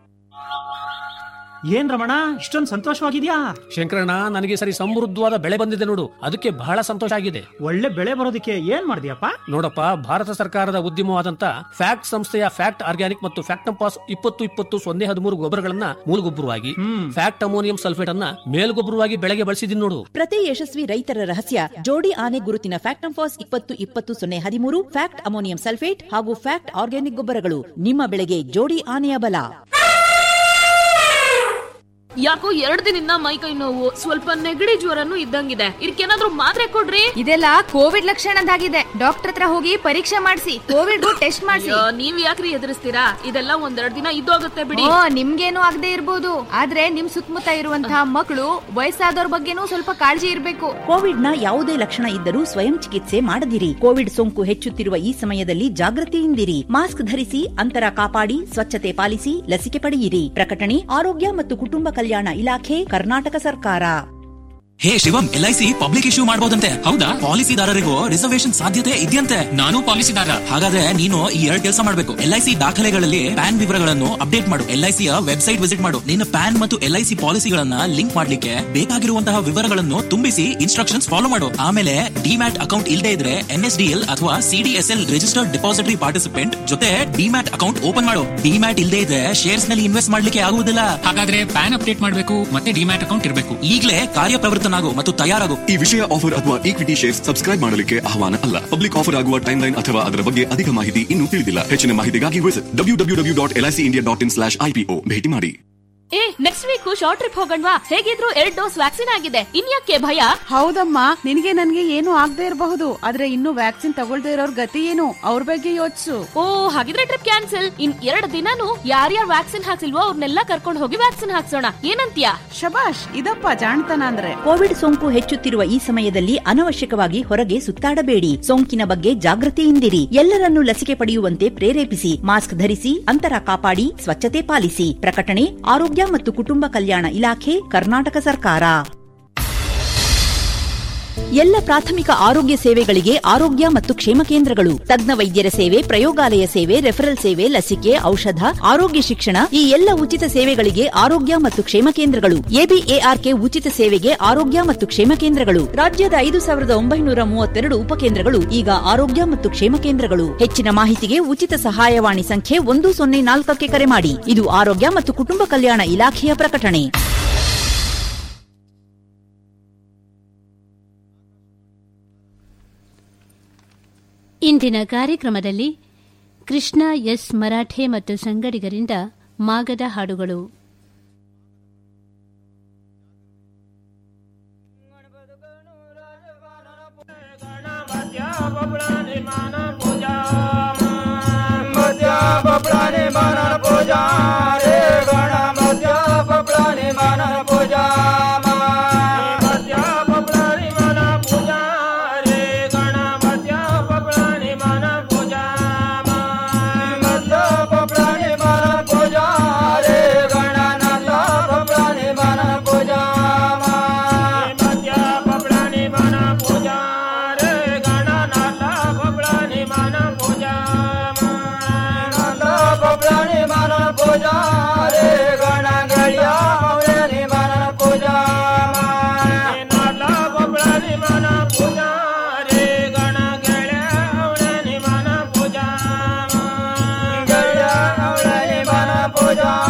ಏನ್ ರಮಣ ಇಷ್ಟೊಂದು ಸಂತೋಷವಾಗಿದ್ಯಾ ಶಂಕರಣ್ಣ ನನಗೆ ಸರಿ ಸಮೃದ್ಧವಾದ ಬೆಳೆ ಬಂದಿದೆ ನೋಡು ಅದಕ್ಕೆ ಬಹಳ ಸಂತೋಷ ಆಗಿದೆ ಒಳ್ಳೆ ಬೆಳೆ ಬರೋದಕ್ಕೆ ಏನ್ ಮಾಡಿದ್ಯಪ್ಪ ನೋಡಪ್ಪ ಭಾರತ ಸರ್ಕಾರದ ಉದ್ಯಮವಾದಂತ ಫ್ಯಾಕ್ಟ್ ಸಂಸ್ಥೆಯ ಫ್ಯಾಕ್ಟ್ ಆರ್ಗ್ಯಾನಿಕ್ ಮತ್ತು ಫ್ಯಾಕ್ಟಂಪಾಸ್ ಇಪ್ಪತ್ತು ಇಪ್ಪತ್ತು ಸೊನ್ನೆ ಹದಿಮೂರು ಗೊಬ್ಬರಗಳನ್ನ ಮೂಲಗೊಬ್ಬರವಾಗಿ ಫ್ಯಾಕ್ಟ್ ಅಮೋನಿಯಂ ಸಲ್ಫೇಟ್ ಅನ್ನ ಮೇಲ್ಗೊಬ್ಬರವಾಗಿ ಬೆಳೆಗೆ ಬಳಸಿದೀನಿ ನೋಡು ಪ್ರತಿ ಯಶಸ್ವಿ ರೈತರ ರಹಸ್ಯ ಜೋಡಿ ಆನೆ ಗುರುತಿನ ಫ್ಯಾಕ್ಟಂಫಾಸ್ ಇಪ್ಪತ್ತು ಇಪ್ಪತ್ತು ಸೊನ್ನೆ ಹದಿಮೂರು ಫ್ಯಾಕ್ಟ್ ಅಮೋನಿಯಂ ಸಲ್ಫೇಟ್ ಹಾಗೂ ಫ್ಯಾಕ್ಟ್ ಆರ್ಗ್ಯಾನಿಕ್ ಗೊಬ್ಬರಗಳು ನಿಮ್ಮ ಬೆಳೆಗೆ ಜೋಡಿ ಆನೆಯ ಬಲ ಯಾಕೋ ಎರಡ್ ದಿನದಿಂದ ಮೈ ಕೈ ನೋವು ಸ್ವಲ್ಪ ನೆಗಡಿ ಜ್ವರನು ಇದ್ದಂಗಿದೆ ಇದಕ್ಕೇನಾದ್ರೂ ಮಾತ್ರೆ ಕೊಡ್ರಿ ಇದೆಲ್ಲ ಕೋವಿಡ್ ಲಕ್ಷಣದಾಗಿದೆ ಡಾಕ್ಟರ್ ಹತ್ರ ಹೋಗಿ ಪರೀಕ್ಷೆ ಮಾಡಿಸಿ ಕೋವಿಡ್ ಟೆಸ್ಟ್ ಮಾಡಿಸಿ ಅಯ್ಯೋ, ನೀವ್ ಯಾಕ್ರಿ ಎದುರಿಸ್ತೀರಾ ಇದೆಲ್ಲ ಒಂದೆರಡ್ ದಿನ ಇದ್ದೋಗುತ್ತೆ ಬಿಡಿ ಓ ನಿಮ್ಗೇನು ಆಗದೆ ಇರ್ಬೋದು ಆದ್ರೆ ನಿಮ್ ಸುತ್ತಮುತ್ತ ಇರುವಂತಹ ಮಕ್ಕಳು ವಯಸ್ಸಾದವ್ರ ಬಗ್ಗೆನೂ ಸ್ವಲ್ಪ ಕಾಳಜಿ ಇರ್ಬೇಕು ಕೋವಿಡ್ನ ಯಾವುದೇ ಲಕ್ಷಣ ಇದ್ದರೂ ಸ್ವಯಂ ಚಿಕಿತ್ಸೆ ಮಾಡದಿರಿ ಕೋವಿಡ್ ಸೋಂಕು ಹೆಚ್ಚುತ್ತಿರುವ ಈ ಸಮಯದಲ್ಲಿ ಜಾಗೃತಿಯಿಂದಿರಿ ಮಾಸ್ಕ್ ಧರಿಸಿ ಅಂತರ ಕಾಪಾಡಿ ಸ್ವಚ್ಛತೆ ಪಾಲಿಸಿ ಲಸಿಕೆ ಪಡೆಯಿರಿ ಪ್ರಕಟಣೆ ಆರೋಗ್ಯ ಮತ್ತು ಕುಟುಂಬ ಕಲ್ಯಾಣ ಇಲಾಖೆ ಕರ್ನಾಟಕ ಸರ್ಕಾರ ಹೇ Shivam L I C public issue ಮಾಡಬಹುದಂತೆ ಹೌದಾ ಪಾಲಿಸಿದಾರರಿಗೂ ರಿಸರ್ವೇಶನ್ ಸಾಧ್ಯತೆ ಇದೆಯಂತೆ ನಾನು ಪಾಲಿಸಿದಾರ ಹಾಗಾದ್ರೆ ನೀನು ಈ ಎರಡು ಕೆಲಸ ಮಾಡಬೇಕು ಎಲ್ ಐ ಸಿ ದಾಖಲೆಗಳಲ್ಲಿ ಪ್ಯಾನ್ ವಿವರಗಳನ್ನು ಅಪ್ಡೇಟ್ ಮಾಡು ಎಲ್ ಐ ಸಿಯ ವೆಬ್ಸೈಟ್ ವಿಸಿಟ್ ಮಾಡು ನಿನ್ನ ಪ್ಯಾನ್ ಮತ್ತು ಎಲ್ ಐ ಸಿ ಪಾಲಿಸಿಗಳನ್ನ ಲಿಂಕ್ ಮಾಡ್ಲಿಕ್ಕೆ ಬೇಕಾಗಿರುವಂತಹ ವಿವರಗಳನ್ನು ತುಂಬಿಸಿ ಇನ್ಸ್ಟ್ರಕ್ಷನ್ಸ್ ಫಾಲೋ ಮಾಡು ಆಮೇಲೆ ಡಿಮ್ಯಾಟ್ ಅಕೌಂಟ್ ಇಲ್ಲದೆ ಇದ್ರೆ ಎನ್ ಎಸ್ ಡಿ ಎಲ್ ಅಥವಾ ಸಿಡಿಎಸ್ಎಲ್ ರಿಜಿಸ್ಟರ್ಡ್ ಡಿಪಾಸಿಟರಿ ಪಾರ್ಟಿಸಿಪೆಂಟ್ ಜೊತೆ ಡಿಮ್ಯಾಟ್ ಅಕೌಂಟ್ ಓಪನ್ ಮಾಡು ಡಿಮ್ಯಾಟ್ ಇಲ್ಲದೆ ಇದ್ರೆ ಶೇರ್ಸ್ ನಲ್ಲಿ ಇನ್ವೆಸ್ಟ್ ಮಾಡ್ಲಿಕ್ಕೆ ಆಗುವುದಿಲ್ಲ ಹಾಗಾದ್ರೆ ಪ್ಯಾನ್ ಅಪ್ಡೇಟ್ ಮಾಡಬೇಕು ಮತ್ತೆ ಡಿಮ್ಯಾಟ್ ಅಕೌಂಟ್ ಇರಬೇಕು ಈಗಲೇ ಕಾರ್ಯಪ್ರವೃತ್ತನಾಗು ಮತ್ತು ತಯಾರಾಗು ಈ ವಿಷಯ ಆಫರ್ ಅಥವಾ ಈಕ್ವಿಟಿ ಶೇರ್ ಸಬ್ಸ್ಕ್ರೈಬ್ ಮಾಡಲಿಕ್ಕೆ ಆಹ್ವಾನ ಅಲ್ಲ ಪಬ್ಲಿಕ್ ಆಫರ್ ಆಗುವ ಟೈಮ್ ಲೈನ್ ಅಥವಾ ಅದರ ಬಗ್ಗೆ ಅಧಿಕ ಮಾಹಿತಿ ಇನ್ನೂ ತಿಳಿದಿಲ್ಲ ಹೆಚ್ಚಿನ ಮಾಹಿತಿಗಾಗಿ visit W W W dot L I C India dot in slash IPO ಭೇಟಿ ಮಾಡಿ ಏ ನೆಕ್ಸ್ಟ್ ವೀಕ್ ಶಾರ್ಟ್ ಟ್ರಿಪ್ ಹೋಗಣ್ವಾ ಹೇಗಿದ್ರು ಎರಡ್ ಡೋಸ್ ವ್ಯಾಕ್ಸಿನ್ ಆಗಿದೆ ಇನ್ಯಾಕೆ ಭಯ ಹೌದಮ್ಮ ನಿನಗೆ ನನ್ಗೆ ಏನು ಆಗದೆ ಇರಬಹುದು ಆದ್ರೆ ಇನ್ನು ವ್ಯಾಕ್ಸಿನ್ ತಗೊಳ್ದೇ ಇರೋರ್ ಗತಿ ಏನು ಅವ್ರ ಬಗ್ಗೆ ಯೋಚಿಸು ಓ ಹಾಗಿದ್ರೆ ಟ್ರಿಪ್ ಕ್ಯಾನ್ಸಲ್ ಇನ್ ಎರಡು ದಿನಾನು ಯಾರ್ಯಾರು ವ್ಯಾಕ್ಸಿನ್ ಹಾಕ್ಸಿಲ್ವೋ ಅವ್ರನ್ನೆಲ್ಲ ಕರ್ಕೊಂಡು ಹೋಗಿ ವ್ಯಾಕ್ಸಿನ್ ಹಾಕ್ಸೋಣ ಏನಂತ್ಯಾ ಶಬಾಷ್ ಇದಪ್ಪ ಜಾಣತನ ಅಂದ್ರೆ ಕೋವಿಡ್ ಸೋಂಕು ಹೆಚ್ಚುತ್ತಿರುವ ಈ ಸಮಯದಲ್ಲಿ ಅನವಶ್ಯಕವಾಗಿ ಹೊರಗೆ ಸುತ್ತಾಡಬೇಡಿ ಸೋಂಕಿನ ಬಗ್ಗೆ ಜಾಗೃತಿಯಿಂದಿರಿ ಎಲ್ಲರನ್ನೂ ಲಸಿಕೆ ಪಡೆಯುವಂತೆ ಪ್ರೇರೇಪಿಸಿ ಮಾಸ್ಕ್ ಧರಿಸಿ ಅಂತರ ಕಾಪಾಡಿ ಸ್ವಚ್ಛತೆ ಪಾಲಿಸಿ ಪ್ರಕಟಣೆ ಆರೋಗ್ಯ ಮತ್ತು ಕುಟುಂಬ ಕಲ್ಯಾಣ ಇಲಾಖೆ ಕರ್ನಾಟಕ ಸರ್ಕಾರ ಎಲ್ಲ ಪ್ರಾಥಮಿಕ ಆರೋಗ್ಯ ಸೇವೆಗಳಿಗೆ ಆರೋಗ್ಯ ಮತ್ತು ಕ್ಷೇಮ ಕೇಂದ್ರಗಳು ತಜ್ಞ ವೈದ್ಯರ ಸೇವೆ ಪ್ರಯೋಗಾಲಯ ಸೇವೆ ರೆಫರಲ್ ಸೇವೆ ಲಸಿಕೆ ಔಷಧ ಆರೋಗ್ಯ ಶಿಕ್ಷಣ ಈ ಎಲ್ಲ ಉಚಿತ ಸೇವೆಗಳಿಗೆ ಆರೋಗ್ಯ ಮತ್ತು ಕ್ಷೇಮ ಕೇಂದ್ರಗಳು ಎಬಿಎಆರ್ಕೆ ಉಚಿತ ಸೇವೆಗೆ ಆರೋಗ್ಯ ಮತ್ತು ಕ್ಷೇಮ ಕೇಂದ್ರಗಳು ರಾಜ್ಯದ ಐದು ಸಾವಿರದ ಒಂಬೈನೂರ ಮೂವತ್ತೆರಡು ಉಪಕೇಂದ್ರಗಳು ಈಗ ಆರೋಗ್ಯ ಮತ್ತು ಕ್ಷೇಮ ಕೇಂದ್ರಗಳು ಹೆಚ್ಚಿನ ಮಾಹಿತಿಗೆ ಉಚಿತ ಸಹಾಯವಾಣಿ ಸಂಖ್ಯೆ ಒಂದು ಸೊನ್ನೆ ನಾಲ್ಕಕ್ಕೆ ಕರೆ ಮಾಡಿ ಇದು ಆರೋಗ್ಯ ಮತ್ತು ಕುಟುಂಬ ಕಲ್ಯಾಣ ಇಲಾಖೆಯ ಪ್ರಕಟಣೆ ಇಂದಿನ ಕಾರ್ಯಕ್ರಮದಲ್ಲಿ ಕೃಷ್ಣ ಎಸ್ ಮರಾಠೆ ಮತ್ತು ಸಂಗಡಿಗರಿಂದ ಮಾಗದ ಹಾಡುಗಳು ಪೂಜಾ